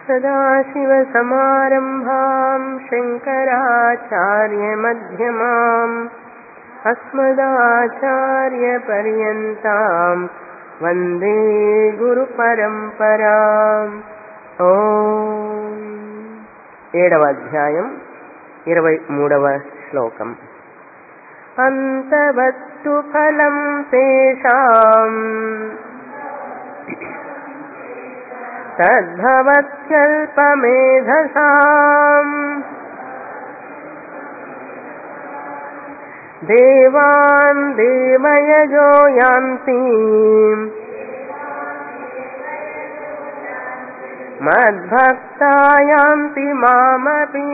सदाशिवसमारम्भाम् शङ्कराचार्यमध्यमाम् अस्मदाचार्यपर्यन्ताम् वन्दे గురుపరంపరాం ఓం ఏడవ అధ్యాయం ఇరవై మూడవ శ్లోకం అంతవత్తు ఫలం తేషాం తద్భవత్యల్పమేధసాం దేవాన్ దేవయజో యాంతి మద్భక్తా యాంతి మామపి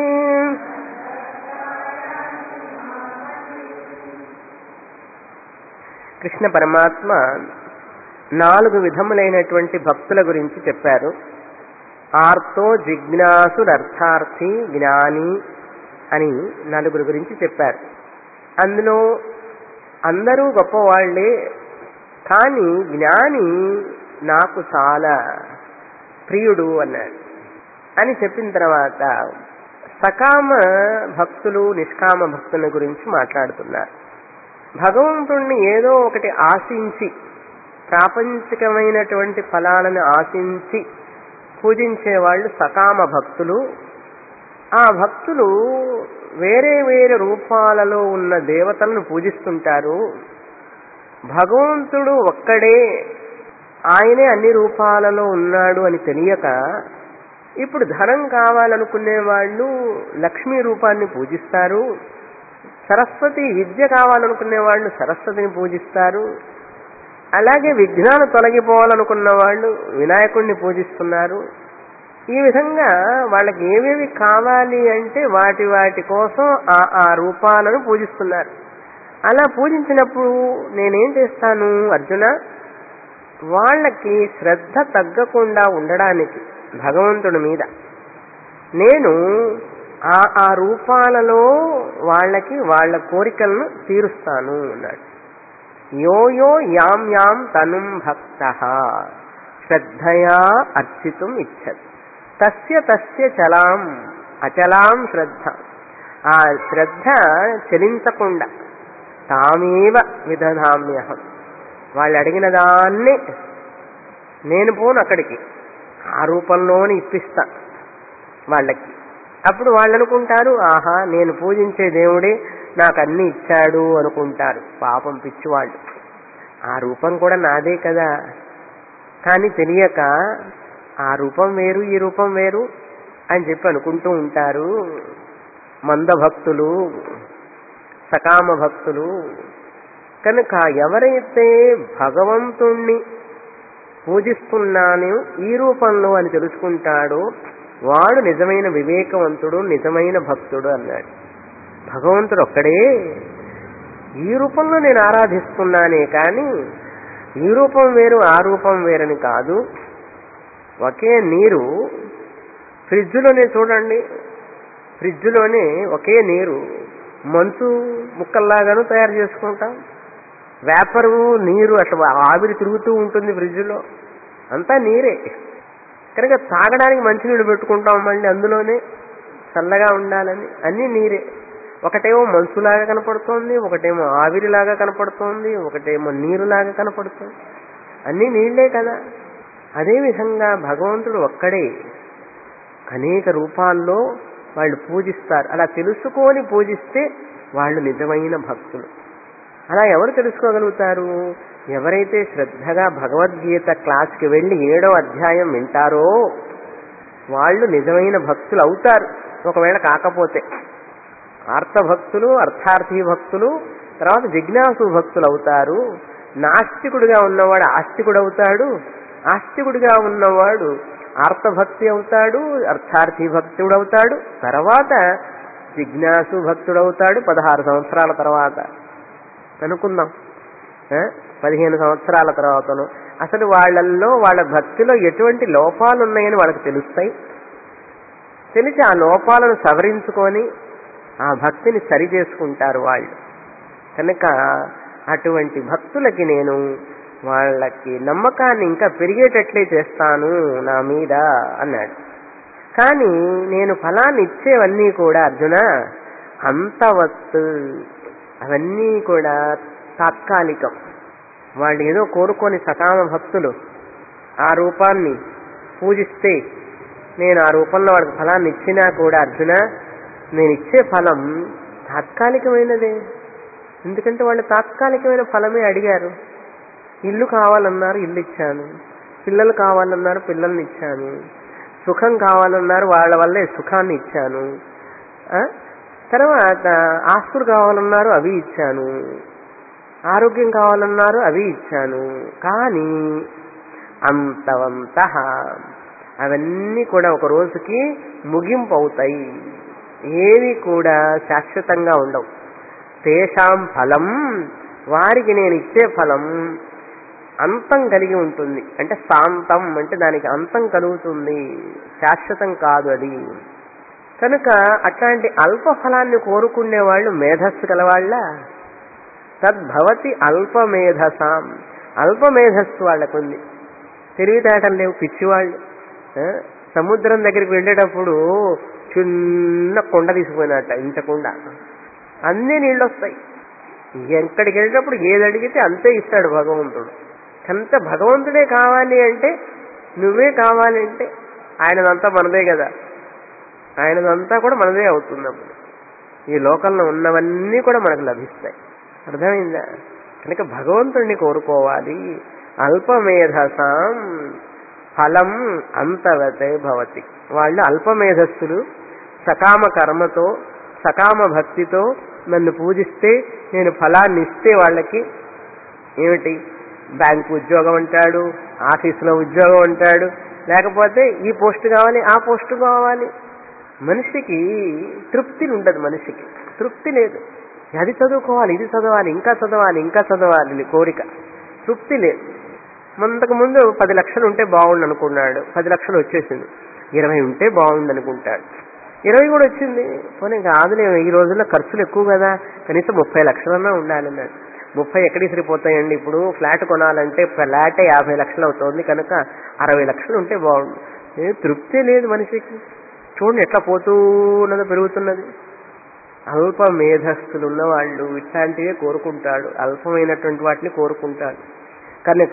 కృష్ణ పరమాత్మ నాలుగు విధములైనటువంటి భక్తుల గురించి చెప్పారు ఆర్తో జిజ్ఞాసురర్థార్థి జ్ఞాని అని నలుగురు గురించి చెప్పారు అందులో అందరూ గొప్పవాళ్లే కానీ జ్ఞాని నాకు చాలా ప్రియుడు అన్నాడు అని చెప్పిన తర్వాత సకామ భక్తులు నిష్కామ భక్తుల గురించి మాట్లాడుతున్నారు భగవంతుణ్ణి ఏదో ఒకటి ఆశించి ప్రాపంచికమైనటువంటి ఫలాలను ఆశించి పూజించే వాళ్ళు సకామ భక్తులు ఆ భక్తులు వేరే వేరే రూపాలలో ఉన్న దేవతలను పూజిస్తుంటారు భగవంతుడు ఒక్కడే ఆయనే అన్ని రూపాలలో ఉన్నాడు అని తెలియక ఇప్పుడు ధనం కావాలనుకునే వాళ్ళు లక్ష్మీ రూపాన్ని పూజిస్తారు సరస్వతి విద్య కావాలనుకునే వాళ్ళు సరస్వతిని పూజిస్తారు అలాగే విఘ్నాలు తొలగిపోవాలనుకున్న వాళ్ళు వినాయకుడిని పూజిస్తున్నారు ఈ విధంగా వాళ్ళకి ఏవేవి కావాలి అంటే వాటి వాటి కోసం ఆ ఆ రూపాలను పూజిస్తున్నారు అలా పూజించినప్పుడు నేనేం చేస్తాను అర్జున వాళ్ళకి శ్రద్ధ తగ్గకుండా ఉండడానికి భగవంతుడి మీద నేను ఆ ఆ రూపాలలో వాళ్ళకి వాళ్ళ కోరికలను తీరుస్తాను అన్నాడు యో యో యాం యాం తనుం భక్త శ్రద్ధయా అర్చితుం ఇచ్చత్ తస్య తస్య చలాం అచలాం శ్రద్ధ ఆ శ్రద్ధ చలించకుండా తామేవ విదధామ్యహం వాళ్ళు అడిగిన దాన్ని నేను పోను అక్కడికి ఆ రూపంలోనే ఇప్పిస్తా వాళ్ళకి అప్పుడు వాళ్ళు అనుకుంటారు ఆహా నేను పూజించే దేవుడే నాకు అన్ని ఇచ్చాడు అనుకుంటారు పాపం పిచ్చివాళ్ళు ఆ రూపం కూడా నాదే కదా కానీ తెలియక ఆ రూపం వేరు ఈ రూపం వేరు అని చెప్పి అనుకుంటూ ఉంటారు మందభక్తులు సకామ భక్తులు కనుక ఎవరైతే భగవంతుణ్ణి పూజిస్తున్నాను ఈ రూపంలో అని తెలుసుకుంటాడో వాడు నిజమైన వివేకవంతుడు నిజమైన భక్తుడు అన్నాడు భగవంతుడు ఒక్కడే ఈ రూపంలో నేను ఆరాధిస్తున్నానే కానీ ఈ రూపం వేరు ఆ రూపం వేరని కాదు ఒకే నీరు ఫ్రిడ్జ్లోనే చూడండి ఫ్రిడ్జ్లోనే ఒకే నీరు మంచు ముక్కల్లాగాను తయారు చేసుకుంటాం వేపరు నీరు అట్లా ఆవిరి తిరుగుతూ ఉంటుంది ఫ్రిడ్జ్లో అంతా నీరే కనుక తాగడానికి మంచినీళ్ళు పెట్టుకుంటాం మళ్ళీ అందులోనే చల్లగా ఉండాలని అన్నీ నీరే ఒకటేమో మంచులాగా కనపడుతోంది ఒకటేమో ఆవిరిలాగా కనపడుతోంది ఒకటేమో నీరులాగా కనపడుతోంది అన్నీ నీళ్లే కదా అదేవిధంగా భగవంతుడు ఒక్కడే అనేక రూపాల్లో వాళ్ళు పూజిస్తారు అలా తెలుసుకొని పూజిస్తే వాళ్ళు నిజమైన భక్తులు అలా ఎవరు తెలుసుకోగలుగుతారు ఎవరైతే శ్రద్ధగా భగవద్గీత క్లాస్కి వెళ్ళి ఏడో అధ్యాయం వింటారో వాళ్ళు నిజమైన భక్తులు అవుతారు ఒకవేళ కాకపోతే ఆర్తభక్తులు అర్థార్థి భక్తులు తర్వాత జిజ్ఞాసు భక్తులు అవుతారు నాస్తికుడిగా ఉన్నవాడు ఆస్తికుడు అవుతాడు ఆస్తికుడిగా ఉన్నవాడు ఆర్తభక్తి అవుతాడు అర్థార్థి భక్తుడు అవుతాడు తర్వాత జిజ్ఞాసు భక్తుడవుతాడు పదహారు సంవత్సరాల తర్వాత అనుకుందాం ఆ? పదిహేను సంవత్సరాల తర్వాతను అసలు వాళ్ళల్లో వాళ్ళ భక్తిలో ఎటువంటి లోపాలు ఉన్నాయని వాళ్ళకి తెలుస్తాయి తెలిసి ఆ లోపాలను సవరించుకొని ఆ భక్తిని సరి చేసుకుంటారు వాళ్ళు కనుక అటువంటి భక్తులకి నేను వాళ్ళకి నమ్మకాన్ని ఇంకా పెరిగేటట్లే చేస్తాను నా మీద అన్నాడు కానీ నేను ఫలాన్ని ఇచ్చేవన్నీ కూడా అర్జున అంతవత్తు అవన్నీ కూడా తాత్కాలికం వాళ్ళు ఏదో కోరుకొని సకామ భక్తులు ఆ రూపాన్ని పూజిస్తే నేను ఆ రూపంలో వాడికి ఫలాన్ని ఇచ్చినా కూడా అర్జున నేను ఇచ్చే ఫలం తాత్కాలికమైనదే ఎందుకంటే వాళ్ళు తాత్కాలికమైన ఫలమే అడిగారు ఇల్లు కావాలన్నారు ఇల్లు ఇచ్చాను పిల్లలు కావాలన్నారు పిల్లల్ని ఇచ్చాను సుఖం కావాలన్నారు వాళ్ళ వల్లే సుఖాన్ని ఇచ్చాను ఆ? తర్వాత ఆస్తులు కావాలన్నారు అవి ఇచ్చాను ఆరోగ్యం కావాలన్నారు అవి ఇచ్చాను కానీ అంతవంత అవన్నీ కూడా ఒక రోజుకి ముగింపు అవుతాయి ఏవి కూడా శాశ్వతంగా ఉండవు తేషాం ఫలం వారికి నేను ఇచ్చే ఫలం అంతం కలిగి ఉంటుంది అంటే శాంతం అంటే దానికి అంతం కలుగుతుంది శాశ్వతం కాదు అది కనుక అట్లాంటి అల్ప ఫలాన్ని కోరుకునే వాళ్ళు మేధస్సు గలవాళ్ళ తద్భవతి అల్పమేధసాం అల్పమేధస్సు వాళ్ళకుంది తెలివితేటలు లేవు పిచ్చివాళ్ళు ఆ? సముద్రం దగ్గరికి వెళ్ళేటప్పుడు చిన్న కొండ తీసుకుపోయినట్ట ఇంత కొండ అన్నీ నీళ్ళు వస్తాయి ఎక్కడికి వెళ్ళేటప్పుడు ఏది అడిగితే అంతే ఇస్తాడు భగవంతుడు అంత భగవంతుడే కావాలి అంటే నువ్వే కావాలి అంటే ఆయనదంతా మనదే కదా ఆయనదంతా కూడా మనదే అవుతుంది అప్పుడు ఈ లోకంలో ఉన్నవన్నీ కూడా మనకు లభిస్తాయి అర్థమైందా కనుక భగవంతుడిని కోరుకోవాలి అల్పమేధసాం ఫలం అంతవతే భవతి వాళ్ళు అల్పమేధస్సులు సకామ కర్మతో సకామ భక్తితో నన్ను పూజిస్తే నేను ఫలాన్ని ఇస్తే వాళ్ళకి ఏమిటి బ్యాంకు ఉద్యోగం అంటాడు ఆఫీసులో ఉద్యోగం అంటాడు లేకపోతే ఈ పోస్ట్ కావాలి ఆ పోస్ట్ కావాలి మనిషికి తృప్తి ఉండదు మనిషికి తృప్తి లేదు అది చదువుకోవాలి ఇది చదవాలి ఇంకా చదవాలి ఇంకా చదవాలి అని కోరిక తృప్తి లేదు అంతకు ముందు పది లక్షలు ఉంటే బాగుండు అనుకున్నాడు పది లక్షలు వచ్చేసింది ఇరవై ఉంటే బాగుండు అనుకుంటాడు ఇరవై కూడా వచ్చింది పోనీ కాదులే ఈ రోజుల్లో ఖర్చులు ఎక్కువ కదా కనీసం ముప్పై లక్షలన్నా ఉండాలన్నాడు ముప్పై ఎక్కడికి సరిపోతాయండి ఇప్పుడు ఫ్లాట్ కొనాలంటే ఫ్లాటే యాభై లక్షలు అవుతుంది కనుక అరవై లక్షలు ఉంటే బాగుండు ఏ తృప్తి లేదు మనిషికి చూడండి ఎట్లా పోతూ ఉన్నదో పెరుగుతున్నది అల్ప మేధస్థులు ఉన్నవాళ్ళు ఇట్లాంటివే కోరుకుంటాడు అల్పమైనటువంటి వాటిని కోరుకుంటాడు కనుక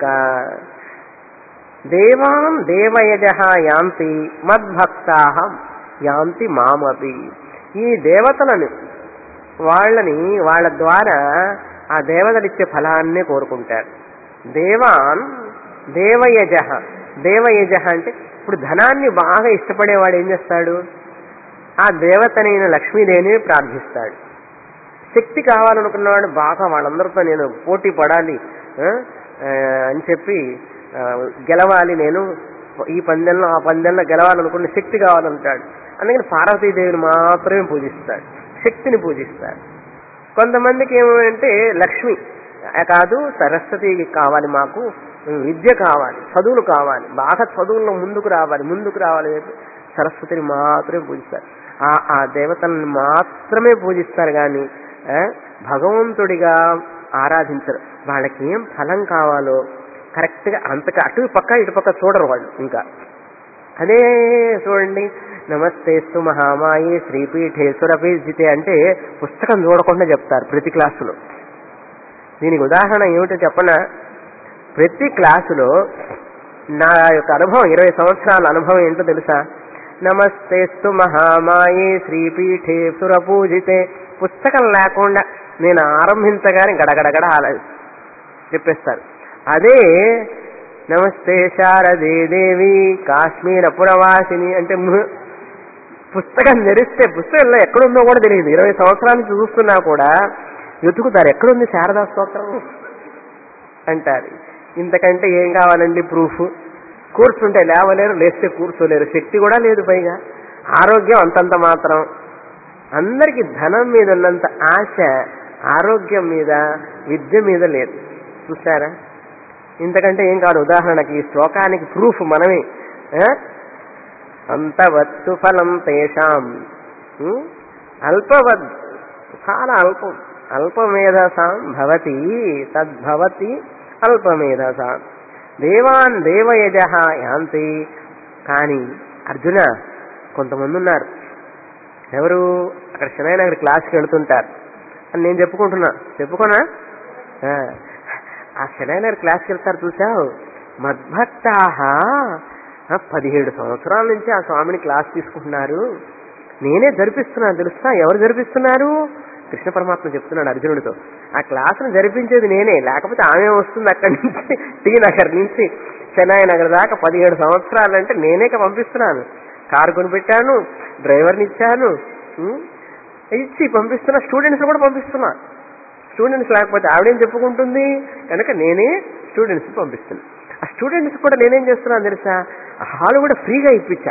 దేవాం దేవయజ యాంతి మద్భక్తా యాంతి మామపి ఈ దేవతలను వాళ్ళని వాళ్ళ ద్వారా ఆ దేవతలిచ్చే ఫలాన్నే కోరుకుంటారు దేవాన్ దేవయజ దేవయజ అంటే ఇప్పుడు ధనాన్ని బాగా ఇష్టపడేవాడు ఏం చేస్తాడు ఆ దేవతనైన లక్ష్మీదేవిని ప్రార్థిస్తాడు శక్తి కావాలనుకున్నవాడు బాగా వాళ్ళందరితో నేను పోటీ పడాలి ఆ, ఆ, అని చెప్పి ఆ, గెలవాలి నేను ఈ పందెంలో ఆ పందెంలో గెలవాలనుకున్న శక్తి కావాలంటాడు అందుకని పార్వతీదేవిని మాత్రమే పూజిస్తాడు శక్తిని పూజిస్తాడు కొంతమందికి ఏమంటే లక్ష్మి ఆ, కాదు సరస్వతి కావాలి మాకు విద్య కావాలి చదువులు కావాలి బాగా చదువుల్లో ముందుకు రావాలి ముందుకు రావాలి అని చెప్పి సరస్వతిని మాత్రమే పూజిస్తారు ఆ ఆ దేవతలను మాత్రమే పూజిస్తారు కానీ ఆ, భగవంతుడిగా ఆరాధించరు వాళ్ళకి ఏం ఫలం కావాలో కరెక్ట్గా అంతగా అటు పక్క ఇటు పక్క చూడరు వాళ్ళు ఇంకా అదే చూడండి నమస్తేస్తు మహామాయి శ్రీపీఠే సురపీజితే అంటే పుస్తకం చూడకుండా చెప్తారు ప్రతి క్లాసులో దీనికి ఉదాహరణ ఏమిటో చెప్పనా ప్రతి క్లాసులో నా యొక్క అనుభవం ఇరవై సంవత్సరాల అనుభవం ఏంటో తెలుసా నమస్తేస్తు మహామాయి శ్రీపీఠే సురపూజితే పుస్తకం లేకుండా నేను ఆరంభించగానే గడగడగడ ఆల చెప్పేస్తారు అదే నమస్తే శారదే దేవి కాశ్మీర పురవాసిని అంటే ము- పుస్తకం తెరిస్తే పుస్తకంలో ఎక్కడుందో కూడా తెలియదు ఇరవై సంవత్సరాల నుంచి చూస్తున్నా కూడా వెతుకుతారు ఎక్కడుంది శారదా స్తోత్రం అంటారు ఇంతకంటే ఏం కావాలండి ప్రూఫ్ కూర్చుంటే లేవలేరు లేస్తే కూర్చోలేరు శక్తి కూడా లేదు పైగా ఆరోగ్యం అంతంత మాత్రం అందరికి ధనం మీద ఉన్నంత ఆశ ఆరోగ్యం మీద విద్య మీద లేదు చూసారా ఇంతకంటే ఏం కాదు ఉదాహరణకి ఈ శ్లోకానికి ప్రూఫ్ మనమే ఆ? అంతవత్తు ఫలం తేషాం ఉం? అల్పవద్ చాలా అల్పం అల్పమేధసాం భవతి తద్భవతి అల్పమేధస దేవాన్ దేవయజ యాంతి కానీ అర్జున కొంతమంది ఉన్నారు ఎవరు అక్కడ శనైనగర్ క్లాస్కి వెళుతుంటారు అని నేను చెప్పుకుంటున్నా చెప్పుకోనా ఆ, ఆ శనైనగర్ క్లాస్కి వెళ్తారు చూసావు మద్భక్తాహ ఆ, పదిహేడు సంవత్సరాల నుంచి ఆ స్వామిని క్లాస్ తీసుకుంటున్నారు నేనే జరిపిస్తున్నాను తెలుసా ఎవరు జరిపిస్తున్నారు కృష్ణ పరమాత్మ చెప్తున్నాడు అర్జునుడితో ఆ క్లాసును జరిపించేది నేనే లేకపోతే ఆమె వస్తుంది అక్కడి నుంచి టీ నగర్ నుంచి చెన్నై నగర్ దాకా పదిహేడు సంవత్సరాలంటే నేనే పంపిస్తున్నాను కారు కొనిపెట్టాను డ్రైవర్ని ఇచ్చాను ఉం? ఇచ్చి పంపిస్తున్నా స్టూడెంట్స్ కూడా పంపిస్తున్నా స్టూడెంట్స్ లేకపోతే ఆవిడేం చెప్పుకుంటుంది కనుక నేనే స్టూడెంట్స్ పంపిస్తున్నా ఆ స్టూడెంట్స్ కూడా నేనేం చేస్తున్నాను తెలుసా ఆ హాల్ కూడా ఫ్రీగా ఇప్పించా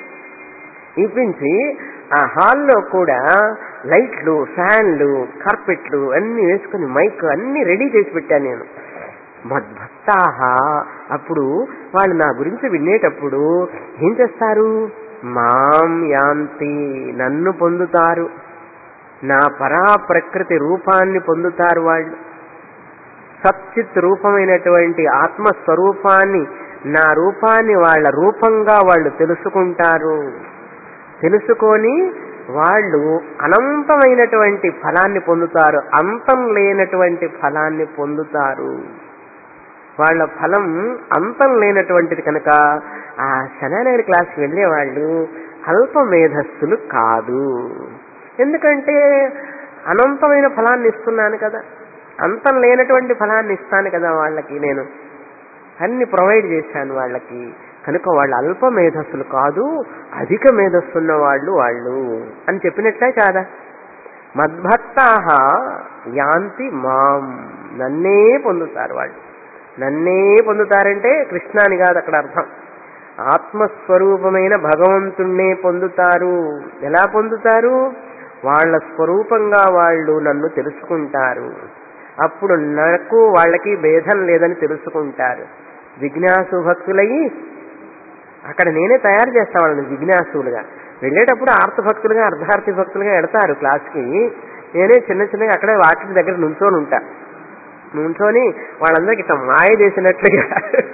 ఇప్పించి ఆ హాల్లో కూడా లైట్లు ఫ్యాన్లు కార్పెట్లు అన్ని వేసుకుని మైక్ అన్ని రెడీ చేసి పెట్టాను నేను మద్భక్తాహ అప్పుడు వాళ్ళు నా గురించి వినేటప్పుడు ఏం చేస్తారు మాం యాంతి నన్ను పొందుతారు నా పరా ప్రకృతి రూపాన్ని పొందుతారు వాళ్ళు సచ్చిత్ రూపమైనటువంటి ఆత్మస్వరూపాన్ని నా రూపాన్ని వాళ్ళ రూపంగా వాళ్ళు తెలుసుకుంటారు తెలుసుకొని వాళ్ళు అనంతమైనటువంటి ఫలాన్ని పొందుతారు అంతం లేనటువంటి ఫలాన్ని పొందుతారు వాళ్ళ ఫలం అంతం లేనటువంటిది కనుక ఆ శనానగరి క్లాస్కి వెళ్ళే వాళ్ళు అల్ప మేధస్సులు కాదు ఎందుకంటే అనంతమైన ఫలాన్ని ఇస్తున్నాను కదా అంతం లేనటువంటి ఫలాన్ని ఇస్తాను కదా వాళ్ళకి నేను అన్ని ప్రొవైడ్ చేశాను వాళ్ళకి కనుక వాళ్ళు అల్ప మేధస్సులు కాదు అధిక మేధస్సున్న వాళ్ళు వాళ్ళు అని చెప్పినట్లే కాదా మద్భక్తాహ యాంతి మాం నన్నే పొందుతారు వాళ్ళు నన్నే పొందుతారంటే కృష్ణాని కాదు అక్కడ అర్థం ఆత్మస్వరూపమైన భగవంతుణ్ణే పొందుతారు ఎలా పొందుతారు వాళ్ళ స్వరూపంగా వాళ్ళు నన్ను తెలుసుకుంటారు అప్పుడు నాకు వాళ్ళకి భేదం లేదని తెలుసుకుంటారు జిజ్ఞాసు భక్తులయ్యి అక్కడ నేనే తయారు చేస్తా వాళ్ళని జిజ్ఞాసులుగా వెళ్ళేటప్పుడు ఆర్త భక్తులుగా అర్ధార్థి భక్తులుగా వెడతారు క్లాస్కి నేనే చిన్న చిన్నగా అక్కడే వాటి దగ్గర నుంచొని ఉంటా నుంచొని వాళ్ళందరికీ ఇట్లా మాయ చేసినట్లుగా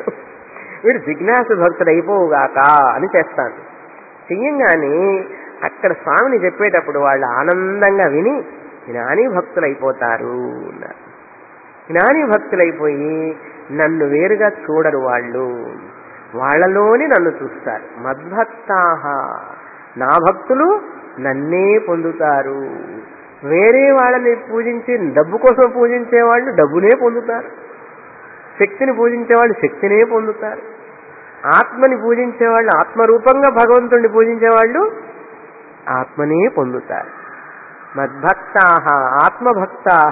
వీడు జిజ్ఞాసు భక్తుడు అయిపోవుగాక అని చేస్తాను చెయ్యంగానే అక్కడ స్వామిని చెప్పేటప్పుడు వాళ్ళు ఆనందంగా విని జ్ఞాని భక్తులైపోతారు అన్నారు జ్ఞాని భక్తులైపోయి నన్ను వేరుగా చూడరు వాళ్ళు వాళ్ళలోనే నన్ను చూస్తారు మద్భక్తాహ నా భక్తులు నన్నే పొందుతారు వేరే వాళ్ళని పూజించి డబ్బు కోసం పూజించే వాళ్ళు డబ్బునే పొందుతారు శక్తిని పూజించే వాళ్ళు శక్తినే పొందుతారు ఆత్మని పూజించే వాళ్ళు ఆత్మరూపంగా భగవంతుడిని పూజించే వాళ్ళు ఆత్మనే పొందుతారు మద్భక్తాహ ఆత్మభక్తాహ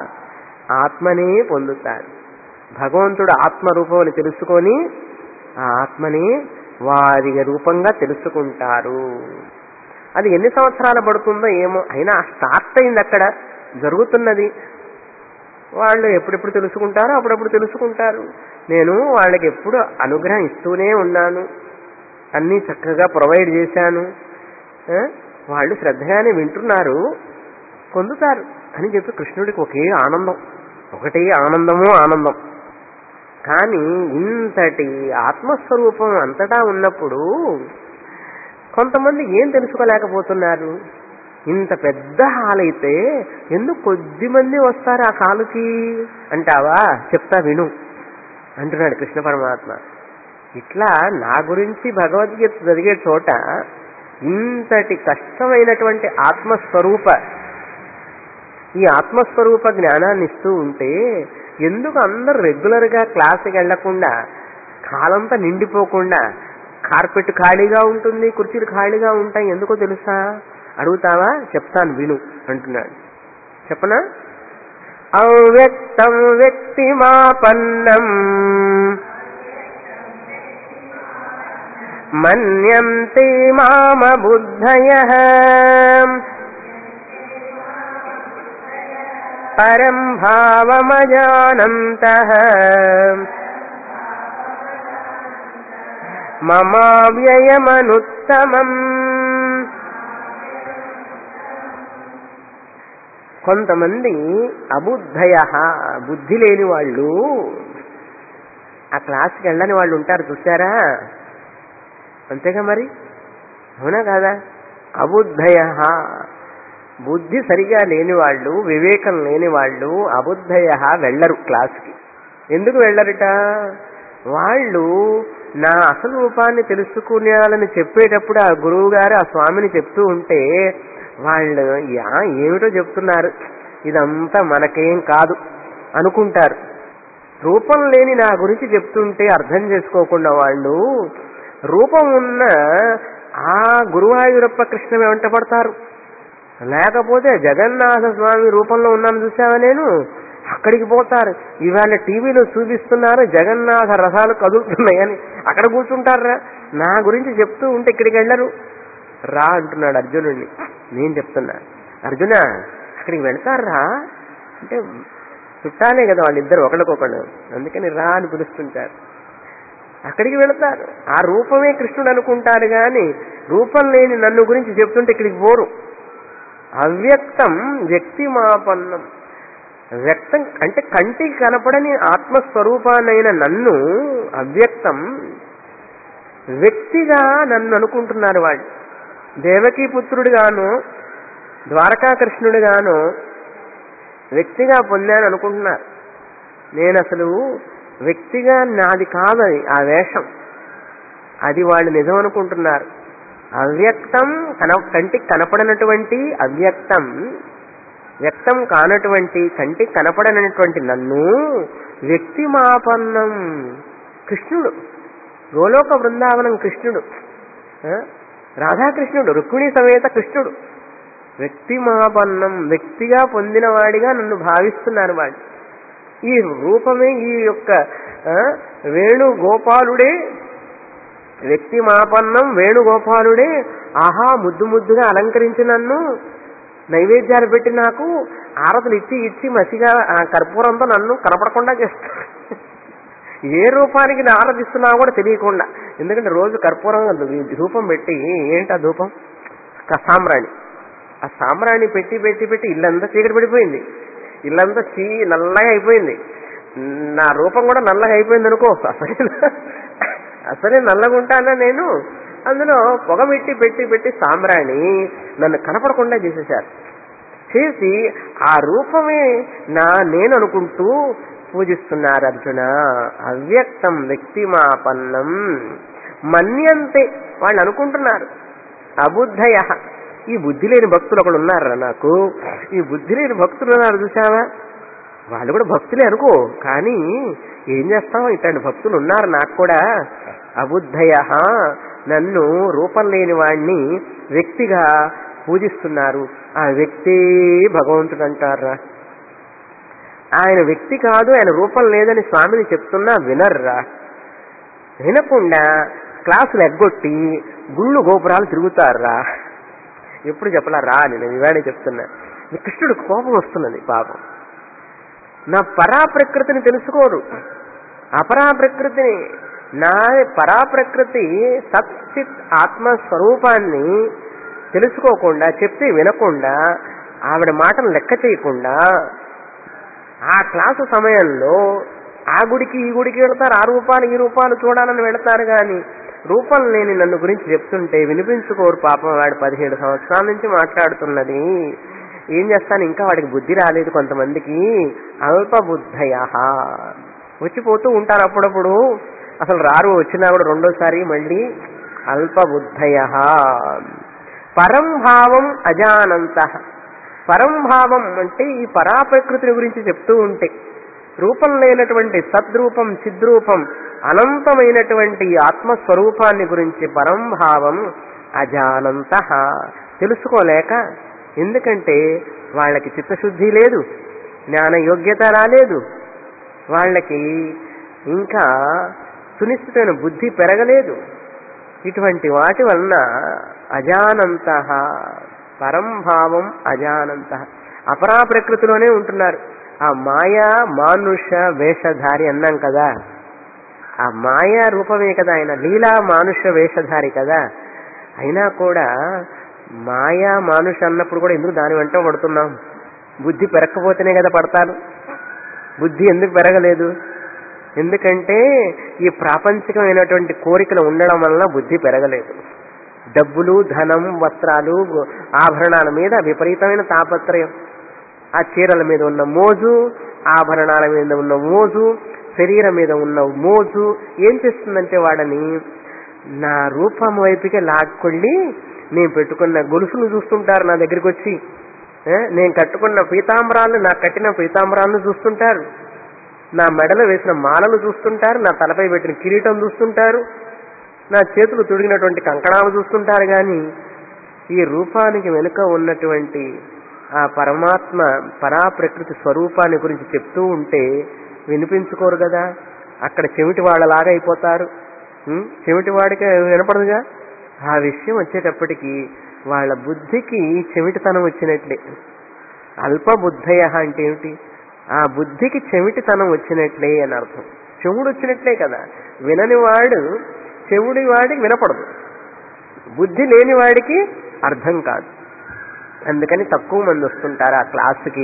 ఆత్మనే పొందుతారు భగవంతుడు ఆత్మరూపం అని తెలుసుకొని ఆ ఆత్మని వారి రూపంగా తెలుసుకుంటారు అది ఎన్ని సంవత్సరాలు పడుతుందో ఏమో అయినా స్టార్ట్ అయింది అక్కడ జరుగుతున్నది వాళ్ళు ఎప్పుడెప్పుడు తెలుసుకుంటారో అప్పుడప్పుడు తెలుసుకుంటారు నేను వాళ్ళకి ఎప్పుడు అనుగ్రహం ఇస్తూనే ఉన్నాను అన్నీ చక్కగా ప్రొవైడ్ చేశాను ఆ? వాళ్ళు శ్రద్ధగానే వింటున్నారు పొందుతారు అని చెప్పి కృష్ణుడికి ఒకే ఆనందం ఒకటే ఆనందము ఆనందం కానీ ఇంతటి ఆత్మస్వరూపం అంతటా ఉన్నప్పుడు కొంతమంది ఏం తెలుసుకోలేకపోతున్నారు ఇంత పెద్ద హాల్ అయితే ఎందుకు కొద్ది మంది వస్తారు ఆ హాలుకి అంటావా చెప్తా విను అంటున్నాడు కృష్ణ పరమాత్మ ఇట్లా నా గురించి భగవద్గీత జరిగే చోట ఇంతటి కష్టమైనటువంటి ఆత్మస్వరూప ఈ ఆత్మస్వరూప జ్ఞానాన్ని ఇస్తూ ఉంటే ఎందుకు అందరూ రెగ్యులర్గా క్లాస్కి వెళ్లకుండా కాలంతా నిండిపోకుండా కార్పెట్ ఖాళీగా ఉంటుంది కుర్చీలు ఖాళీగా ఉంటాయి ఎందుకో తెలుసా అడుగుతావా చెప్తాను విను అంటున్నాడు చెప్పనా అవ్యక్తం వ్యక్తిమాపన్నం మన్యంతే మామ బుద్ధయ పరం భావమజానంత మమావ్యయమనుత్తమం కొంతమంది అబుద్ధయ బుద్ధి లేని వాళ్ళు ఆ క్లాస్కి వెళ్ళని వాళ్ళు ఉంటారు చూసారా అంతేగా మరి అవునా కాదా అబుద్ధయ బుద్ధి సరిగా లేని వాళ్ళు వివేకం లేని వాళ్ళు అబుద్ధయ వెళ్ళరు క్లాస్కి ఎందుకు వెళ్ళరుట వాళ్ళు నా అసలు రూపాన్ని తెలుసుకునేయాలని చెప్పేటప్పుడు ఆ గురువు గారు ఆ స్వామిని చెప్తూ ఉంటే వాళ్ళు యా ఏమిటో చెప్తున్నారు ఇదంతా మనకేం కాదు అనుకుంటారు రూపం లేని నా గురించి చెప్తుంటే అర్థం చేసుకోకుండా వాళ్ళు రూపం ఉన్న ఆ గురువాయూరప్ప కృష్ణ వెంట పడతారు లేకపోతే జగన్నాథ స్వామి రూపంలో ఉన్నాను చూసావా నేను అక్కడికి పోతారు ఇవాళ టీవీలో చూపిస్తున్నారు జగన్నాథ రథాలు కదులుతున్నాయని అక్కడ కూర్చుంటారా నా గురించి చెప్తూ ఉంటే ఇక్కడికి వెళ్ళరు రా అంటున్నాడు అర్జునుడిని నేను చెప్తున్నా అర్జున అక్కడికి వెళ్తారా అంటే చుట్టాలే కదా వాళ్ళిద్దరు ఒకళ్ళకొకళ్ళు అందుకని రా అని పిలుస్తుంటారు అక్కడికి వెళతారు ఆ రూపమే కృష్ణుడు అనుకుంటారు కానీ రూపం లేని నన్ను గురించి చెప్తుంటే ఇక్కడికి పోరు అవ్యక్తం వ్యక్తిమాపన్నం వ్యక్తం అంటే కంటికి కనపడని ఆత్మస్వరూపానైన నన్ను అవ్యక్తం వ్యక్తిగా నన్ను అనుకుంటున్నారు వాళ్ళు దేవకీ పుత్రుడిగాను ద్వారకాకృష్ణుడిగాను వ్యక్తిగా పొందాను అనుకుంటున్నారు నేను అసలు వ్యక్తిగా నాది కాదు అది ఆ వేషం అది వాళ్ళు నిజం అనుకుంటున్నారు అవ్యక్తం కన కంటికి కనపడనటువంటి అవ్యక్తం వ్యక్తం కానటువంటి కంటికి కనపడనటువంటి నన్ను వ్యక్తిమాపన్నం కృష్ణుడు గోలోక బృందావనం కృష్ణుడు ఆ? రాధాకృష్ణుడు రుక్మిణి సమేత కృష్ణుడు వ్యక్తిమాపన్నం వ్యక్తిగా పొందినవాడిగా నన్ను భావిస్తున్నారు వాళ్ళు ఈ రూపమే ఈ యొక్క ఆ, వేణుగోపాలుడే వ్యక్తిమాపన్నం వేణుగోపాలుడే ఆహా ముద్దు ముద్దుగా అలంకరించి నన్ను నైవేద్యాలు పెట్టి నాకు ఆరతులు ఇచ్చి ఇచ్చి మసిగా ఆ కర్పూరంతో నన్ను కనపడకుండా చేస్తాడు ఏ రూపానికి నేను ఆరాధిస్తున్నా కూడా తెలియకుండా ఎందుకంటే రోజు కర్పూరం రూపం పెట్టి ఏంటి ఆ ధూపం క- సాంబ్రాణి ఆ సాంబ్రాణి పెట్టి పెట్టి పెట్టి ఇల్లంతా చీకటి పడిపోయింది ఇల్లంతా చీ నల్లగా అయిపోయింది నా రూపం కూడా నల్లగా అయిపోయింది అనుకో అసలే అసలే నల్లగా ఉంటానా నేను అందులో పొగ పెట్టి పెట్టి పెట్టి సాంబ్రాణి నన్ను కనపడకుండా చేసేశారు చేసి ఆ రూపమే నా నేను అనుకుంటూ పూజిస్తున్నారు అర్జున అవ్యక్తం వ్యక్తిమాపన్నం మన్యంతే వాళ్ళు అనుకుంటున్నారు అబుద్ధయ ఈ బుద్ధి లేని భక్తులు ఒకడు ఉన్నారా నాకు ఈ బుద్ధి లేని భక్తులు ఉన్నారు చూసావా వాళ్ళు కూడా భక్తులే అనుకో కానీ ఏం చేస్తాం ఇట్లాంటి భక్తులు ఉన్నారు నాకు కూడా అబుద్ధయ నన్ను రూపం లేని వాణ్ణి వ్యక్తిగా పూజిస్తున్నారు ఆ వ్యక్తి భగవంతుడు అంటారా ఆయన వ్యక్తి కాదు ఆయన రూపం లేదని స్వామిని చెప్తున్నా వినర్రా వినకుండా క్లాసులు ఎగ్గొట్టి గుళ్ళు గోపురాలు తిరుగుతారా ఎప్పుడు చెప్పలా రా నేను ఇవాడే చెప్తున్నా ఈ కృష్ణుడు కోపం వస్తున్నది పాపం నా పరా ప్రకృతిని తెలుసుకోరు అపరా ప్రకృతిని నా పరా ప్రకృతి సచ్చిత్ ఆత్మస్వరూపాన్ని తెలుసుకోకుండా చెప్తే వినకుండా ఆవిడ మాటలు లెక్క చేయకుండా ఆ క్లాసు సమయంలో ఆ గుడికి ఈ గుడికి వెళతారు ఆ రూపాలు ఈ రూపాలు చూడాలని వెళతారు కానీ రూపం లేని నన్ను గురించి చెప్తుంటే వినిపించుకోరు పాపం వాడు పదిహేడు సంవత్సరాల నుంచి మాట్లాడుతున్నది ఏం చేస్తాను ఇంకా వాడికి బుద్ధి రాలేదు కొంతమందికి అల్ప బుద్ధయ వచ్చిపోతూ ఉంటారు అప్పుడప్పుడు అసలు రారు వచ్చినా కూడా రెండోసారి మళ్ళీ అల్ప బుద్ధయ పరం భావం అజానంత పరం భావం అంటే ఈ పరాప్రకృతిని గురించి చెప్తూ ఉంటే రూపం లేనటువంటి సద్రూపం చిద్రూపం అనంతమైనటువంటి ఈ ఆత్మస్వరూపాన్ని గురించి పరంభావం అజానంత తెలుసుకోలేక ఎందుకంటే వాళ్ళకి చిత్తశుద్ధి లేదు జ్ఞాన యోగ్యత రాలేదు వాళ్ళకి ఇంకా సునిశ్చితమైన బుద్ధి పెరగలేదు ఇటువంటి వాటి వలన అజానంత పరంభావం అజానంత అపరా ప్రకృతిలోనే ఉంటున్నారు ఆ మాయా మానుష వేషధారి అన్నాం కదా ఆ మాయా రూపమే కదా ఆయన లీలా మానుష వేషధారి కదా అయినా కూడా మాయా మానుష అన్నప్పుడు కూడా ఎందుకు దాని వెంట పడుతున్నాం బుద్ధి పెరగకపోతేనే కదా పడతాను బుద్ధి ఎందుకు పెరగలేదు ఎందుకంటే ఈ ప్రాపంచికమైనటువంటి కోరికలు ఉండడం వలన బుద్ధి పెరగలేదు డబ్బులు ధనం వస్త్రాలు ఆభరణాల మీద విపరీతమైన తాపత్రయం ఆ చీరల మీద ఉన్న మోజు ఆభరణాల మీద ఉన్న మోజు శరీరం మీద ఉన్న మోజు ఏం చేస్తుందంటే వాడని నా రూపం వైపుకే లాక్కొళ్ళి నేను పెట్టుకున్న గొలుసులు చూస్తుంటారు నా దగ్గరికి వచ్చి ఏ, నేను కట్టుకున్న పీతాంబరాలు నా కట్టిన పీతాంబరాలను చూస్తుంటారు నా మెడలో వేసిన మాలలు చూస్తుంటారు నా తలపై పెట్టిన కిరీటం చూస్తుంటారు నా చేతులు తొడిగినటువంటి కంకణాలు చూస్తుంటారు కానీ ఈ రూపానికి వెనుక ఉన్నటువంటి ఆ పరమాత్మ పరాప్రకృతి స్వరూపాన్ని గురించి చెప్తూ ఉంటే వినిపించుకోరు కదా అక్కడ చెవిటి వాళ్ళలాగా అయిపోతారు ఉం? చెవిటి వాడికి వినపడదుగా ఆ విషయం వచ్చేటప్పటికి వాళ్ళ బుద్ధికి చెవిటితనం వచ్చినట్లే అల్ప బుద్ధయ అంటే ఏమిటి ఆ బుద్ధికి చెవిటితనం వచ్చినట్లే అని అర్థం చెవుడు వచ్చినట్లే కదా వినని వాడు చెవుడి వాడికి వినపడదు బుద్ధి లేని వాడికి అర్థం కాదు అందుకని తక్కువ మంది వస్తుంటారు ఆ క్లాసుకి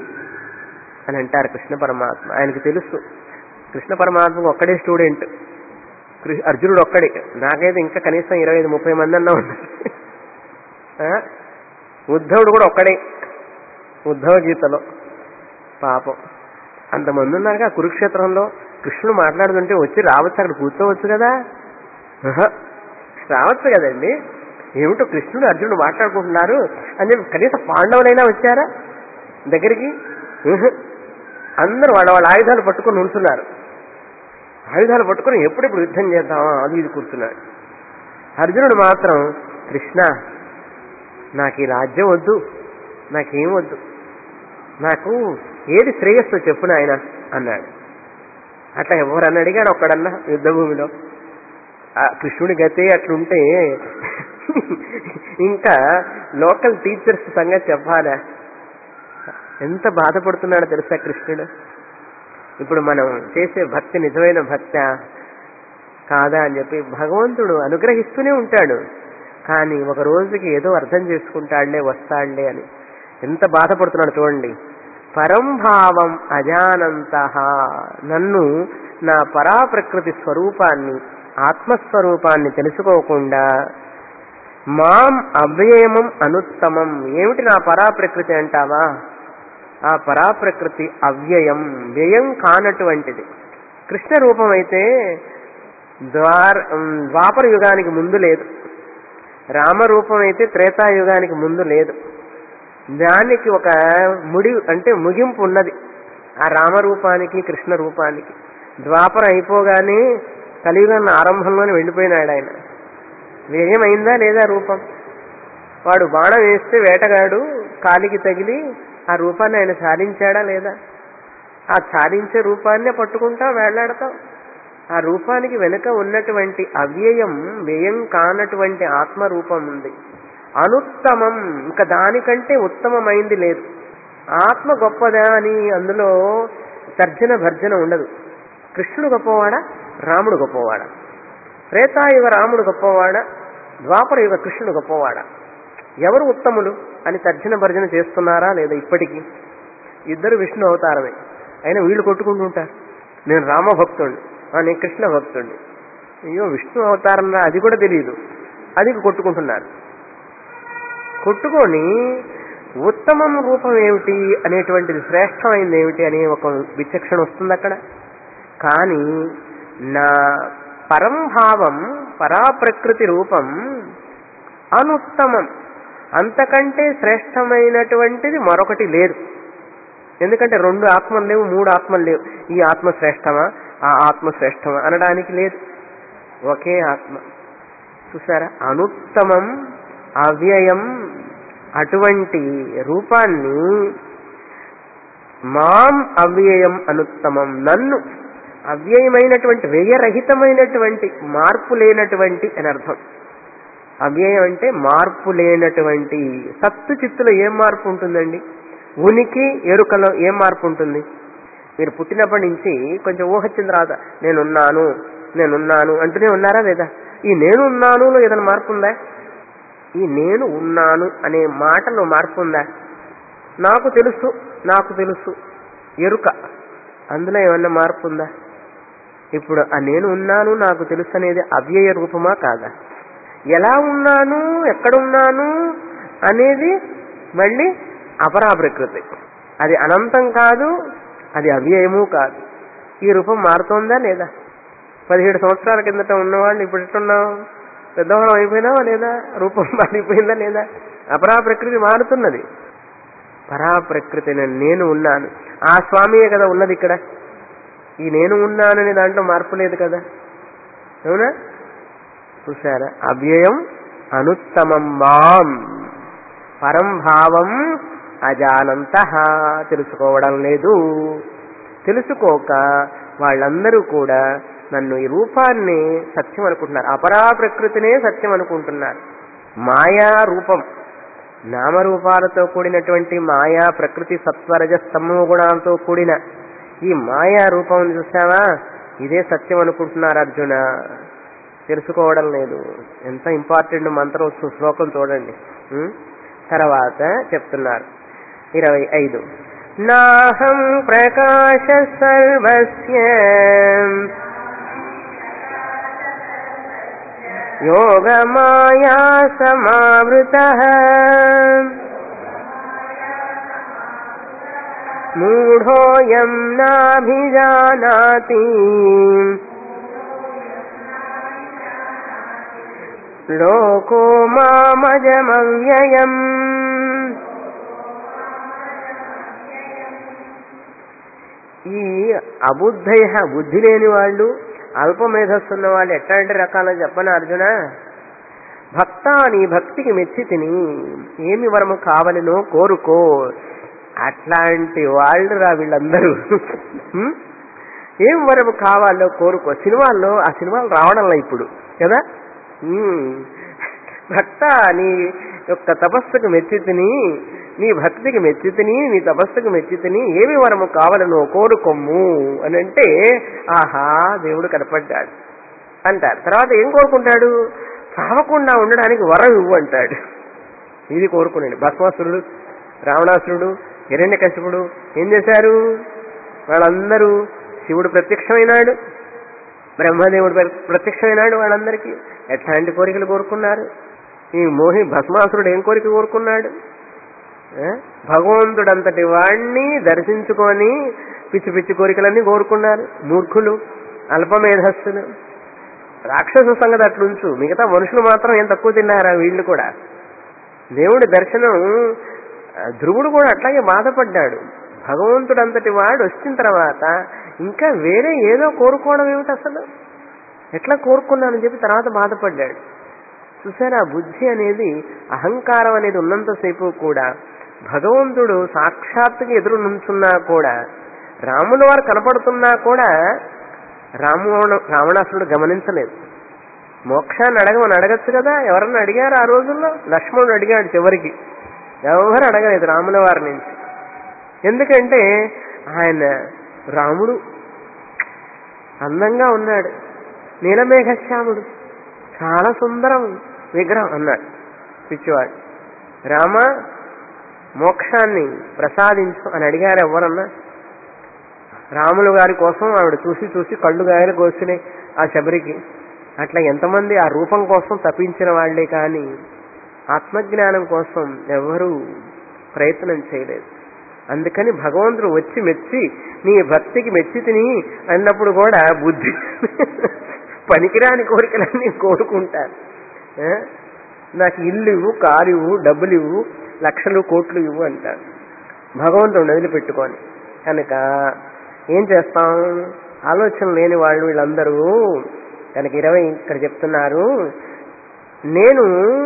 అని అంటారు కృష్ణ పరమాత్మ ఆయనకు తెలుసు కృష్ణ పరమాత్మకు ఒక్కడే స్టూడెంట్ కృ- అర్జునుడు ఒక్కడే నాకైతే ఇంకా కనీసం ఇరవై ఐదు ముప్పై మంది అన్నా ఉన్నారు ఆ? ఉద్ధవుడు కూడా ఒక్కడే ఉద్ధవ గీతలో పాపం అంతమంది ఉన్నారుగా కురుక్షేత్రంలో కృష్ణుడు మాట్లాడుతుంటే వచ్చి రావచ్చు అక్కడ కూర్చోవచ్చు కదా ఆహా, రావచ్చు కదండి ఏమిటో కృష్ణుడు అర్జునుడు మాట్లాడుకుంటున్నారు అని చెప్పి కనీసం పాండవులైనా వచ్చారా దగ్గరికి ఉహు. అందరూ వాళ్ళ వాళ్ళ ఆయుధాలు పట్టుకొని ఉంటున్నారు ఆయుధాలు పట్టుకొని ఎప్పుడెప్పుడు యుద్ధం చేద్దామా అది ఇది కూర్చున్నాడు అర్జునుడు మాత్రం కృష్ణ నాకు ఈ రాజ్యం వద్దు నాకేం వద్దు నాకు ఏది శ్రేయస్సు చెప్పు నాయన అన్నాడు అట్లా ఎవరన్నా అడిగాడు ఒక్కడన్నా యుద్ధభూమిలో ఆ కృష్ణుడి గతే అట్లుంటే ఇంకా లోకల్ టీచర్స్ సంగతి చెప్పాలా ఎంత బాధపడుతున్నాడో తెలుసా కృష్ణుడు ఇప్పుడు మనం చేసే భక్తి నిజమైన భక్త కాదా అని చెప్పి భగవంతుడు అనుగ్రహిస్తూనే ఉంటాడు కానీ ఒక రోజుకి ఏదో అర్థం చేసుకుంటాడులే వస్తాడులే అని ఎంత బాధపడుతున్నాడు చూడండి పరంభావం అజానంత నన్ను నా పరాప్రకృతి స్వరూపాన్ని ఆత్మస్వరూపాన్ని తెలుసుకోకుండా మాం అవ్యయమం అనుత్తమం ఏమిటి నా పరాప్రకృతి అంటావా ఆ పరాప్రకృతి అవ్యయం వ్యయం కానటువంటిది కృష్ణ రూపం అయితే ద్వార ఉమ్, ద్వాపర యుగానికి ముందు లేదు రామరూపం అయితే త్రేతాయుగానికి ముందు లేదు దానికి ఒక ముడి అంటే ముగింపు ఉన్నది ఆ రామరూపానికి కృష్ణ రూపానికి ద్వాపరం అయిపోగానే కలియుగం ఆరంభంలోనే వెళ్ళిపోయినాడు ఆయన వ్యయమైందా లేదా రూపం వాడు బాణం వేస్తే వేటగాడు కాలికి తగిలి ఆ రూపాన్ని ఆయన సాధించాడా లేదా ఆ సాధించే రూపాన్నే పట్టుకుంటాం వేళ్లాడతాం ఆ రూపానికి వెనుక ఉన్నటువంటి అవ్యయం వ్యయం కానటువంటి ఆత్మరూపం ఉంది అనుత్తమం ఇంకా దానికంటే ఉత్తమమైంది లేదు ఆత్మ గొప్పదా అని అందులో తర్జన భర్జన ఉండదు కృష్ణుడు గొప్పవాడా రాముడు గొప్పవాడా త్రేతాయుగ రాముడు గొప్పవాడా ద్వాపర యుగ కృష్ణుడు గొప్పవాడా ఎవరు ఉత్తములు అని తర్జన భర్జన చేస్తున్నారా లేదా ఇప్పటికీ ఇద్దరు విష్ణు అవతారమే అయినా వీళ్ళు కొట్టుకుంటూ ఉంటారు నేను రామభక్తుడిని ఆ, నేను కృష్ణ భక్తుడిని అయ్యో విష్ణు అవతారం రా, అది కూడా తెలియదు అది కొట్టుకుంటున్నారు కొట్టుకొని ఉత్తమం రూపం ఏమిటి అనేటువంటిది శ్రేష్టమైంది ఏమిటి అనే ఒక విచక్షణ వస్తుంది అక్కడ కానీ నా పరంభావం పరాప్రకృతి రూపం అనుత్తమం అంతకంటే శ్రేష్టమైనటువంటిది మరొకటి లేదు ఎందుకంటే రెండు ఆత్మలు లేవు మూడు ఆత్మలు లేవు ఈ ఆత్మ శ్రేష్టమా ఆ ఆత్మ శ్రేష్టమా అనడానికి లేదు ఒకే ఆత్మ చూసారా అనుత్తమం అవ్యయం అటువంటి రూపాన్ని మాం అవ్యయం అనుత్తమం నన్ను అవ్యయమైనటువంటి వ్యయరహితమైనటువంటి మార్పు లేనటువంటి అని అర్థం అవ్యయం అంటే మార్పు లేనటువంటి సత్తు చిత్తులో ఏం మార్పు ఉంటుందండి ఉనికి ఎరుకలో ఏం మార్పు ఉంటుంది మీరు పుట్టినప్పటి నుంచి కొంచెం ఊహ వచ్చిన తర్వాత నేనున్నాను నేనున్నాను అంటూనే ఉన్నారా లేదా ఈ నేను ఉన్నానులో ఏదైనా మార్పు ఉందా ఈ నేను ఉన్నాను అనే మాటలో మార్పు ఉందా నాకు తెలుసు నాకు తెలుసు ఎరుక అందులో ఏమన్నా మార్పు ఉందా ఇప్పుడు ఆ నేను ఉన్నాను నాకు తెలుసు అనేది అవ్యయ రూపమా కాదా ఎలా ఉన్నాను ఎక్కడున్నాను అనేది మళ్ళీ అపరా ప్రకృతి అది అనంతం కాదు అది అవ్యయము కాదు ఈ రూపం మారుతోందా లేదా పదిహేడు సంవత్సరాల కిందట ఉన్నవాళ్ళు ఇప్పుడు ఎట్టున్నాం పెద్దవాళ్ళం అయిపోయినావా లేదా రూపం మారిపోయిందా లేదా అపరా ప్రకృతి మారుతున్నది పరా ప్రకృతిని నేను ఉన్నాను ఆ స్వామియే కదా ఉన్నది ఇక్కడ ఈ నేను ఉన్నానని దాంట్లో మార్పు లేదు కదా అవునా చూసారా అవ్యయం అనుత్తమం మాం పరం భావం అజానంత తెలుసుకోవడం లేదు తెలుసుకోక వాళ్ళందరూ కూడా నన్ను ఈ రూపాన్ని సత్యం అనుకుంటున్నారు అపరా ప్రకృతినే సత్యం అనుకుంటున్నారు మాయా రూపం నామరూపాలతో కూడినటువంటి మాయా ప్రకృతి సత్వరజ స్తమో గుణాలతో కూడిన ఈ మాయా రూపం చూసావా ఇదే సత్యం అనుకుంటున్నారు అర్జున తెలుసుకోవడం లేదు ఎంత ఇంపార్టెంట్ మంత్రం శ్లోకం చూడండి ఉం? తర్వాత చెప్తున్నారు ఇరవై ఐదు నాహం ప్రకాశ సర్వస్య యోగమాయా సమావృత మూఢోయం నాభిజానాతి లోకో మామజమవ్యయం ఈ అబుద్ధయ బుద్ధి లేని వాళ్ళు అల్పమేధస్సున్న వాళ్ళు ఎట్లాంటి రకాలని చెప్పను అర్జున భక్త నీ భక్తికి మెచ్చి తిని ఏమి వరము కావలినో కోరుకో అట్లాంటి వాళ్ళు రా వీళ్ళందరూ హ్మ్? ఏం వరము కావాలో కోరుకో సినిమాల్లో ఆ సినిమాలు రావడంలా ఇప్పుడు కదా హ్మ్. భక్త నీ యొక్క తపస్సుకు మెచ్చి తిని నీ భక్తికి మెచ్చి తిని నీ తపస్సుకు మెచ్చి తిని ఏమి వరము కావాలనో కోరుకొమ్ము అని అంటే ఆహా దేవుడు కనపడ్డాడు అంటారు తర్వాత ఏం కోరుకుంటాడు చావకుండా ఉండడానికి వరం ఇవ్వు అంటాడు ఇది కోరుకున్నాడు భస్మాసురుడు రావణాసురుడు హిరణ్యకశిపుడు ఏం చేశారు వాళ్ళందరూ శివుడు ప్రత్యక్షమైనాడు బ్రహ్మదేవుడు ప్ర- ప్రత్యక్షమైనాడు వాళ్ళందరికీ ఎట్లాంటి కోరికలు కోరుకున్నారు ఈ మోహి భస్మాసురుడు ఏం కోరిక కోరుకున్నాడు ఆ? భగవంతుడంతటి వాణ్ణి దర్శించుకొని పిచ్చి పిచ్చి కోరికలన్నీ కోరుకున్నారు మూర్ఖులు అల్పమేధస్సులు రాక్షస సంగతి అట్లుంచు మిగతా మనుషులు మాత్రం ఏం తక్కువ తిన్నారా వీళ్ళు కూడా దేవుడి దర్శనం ఆ, ధ్రువుడు కూడా అట్లాగే బాధపడ్డాడు భగవంతుడంతటి వాడు వచ్చిన తర్వాత ఇంకా వేరే ఏదో కోరుకోవడం ఏమిటి అసలు ఎట్లా కోరుకున్నానని చెప్పి తర్వాత బాధపడ్డాడు చూసారా బుద్ధి అనేది అహంకారం అనేది ఉన్నంతసేపు కూడా భగవంతుడు సాక్షాత్తుగా ఎదురు నుంచున్నా కూడా రాముల వారు కనపడుతున్నా కూడా రాముడు రావణాసురుడు గమనించలేదు మోక్షాన్ని అడగమని అడగచ్చు కదా ఎవరన్నా అడిగారు ఆ రోజుల్లో లక్ష్మణుడు అడిగాడు చివరికి ఎవరు అడగలేదు రాముల వారి నుంచి ఎందుకంటే ఆయన రాముడు అందంగా ఉన్నాడు నీలమేఘశ్యాముడు చాలా సుందరం విగ్రహం అన్నాడు పిచ్చివాడు రామ మోక్షాన్ని ప్రసాదించు అని అడిగారు ఎవరన్నా రాములు గారి కోసం ఆవిడ చూసి చూసి కళ్ళు గాయలు కోసినాయి ఆ శబరికి అట్లా ఎంతమంది ఆ రూపం కోసం తప్పించిన వాళ్లే కానీ ఆత్మజ్ఞానం కోసం ఎవరూ ప్రయత్నం చేయలేదు అందుకని భగవంతుడు వచ్చి మెచ్చి నీ భక్తికి మెచ్చి తిని అన్నప్పుడు కూడా బుద్ధి పనికిరాని కోరికలన్నీ కోరుకుంటారు ఆ? నాకు ఇల్లు ఇవ్వు కారు ఇవ్వు డబ్బులు ఇవ్వు లక్షలు కోట్లు ఇవ్వు అంటారు భగవంతుడు వదిలిపెట్టుకొని కనుక ఏం చేస్తాం ఆలోచన లేని వాళ్ళు వీళ్ళందరూ కనుక ఇరవై ఇక్కడ చెప్తున్నారు నేను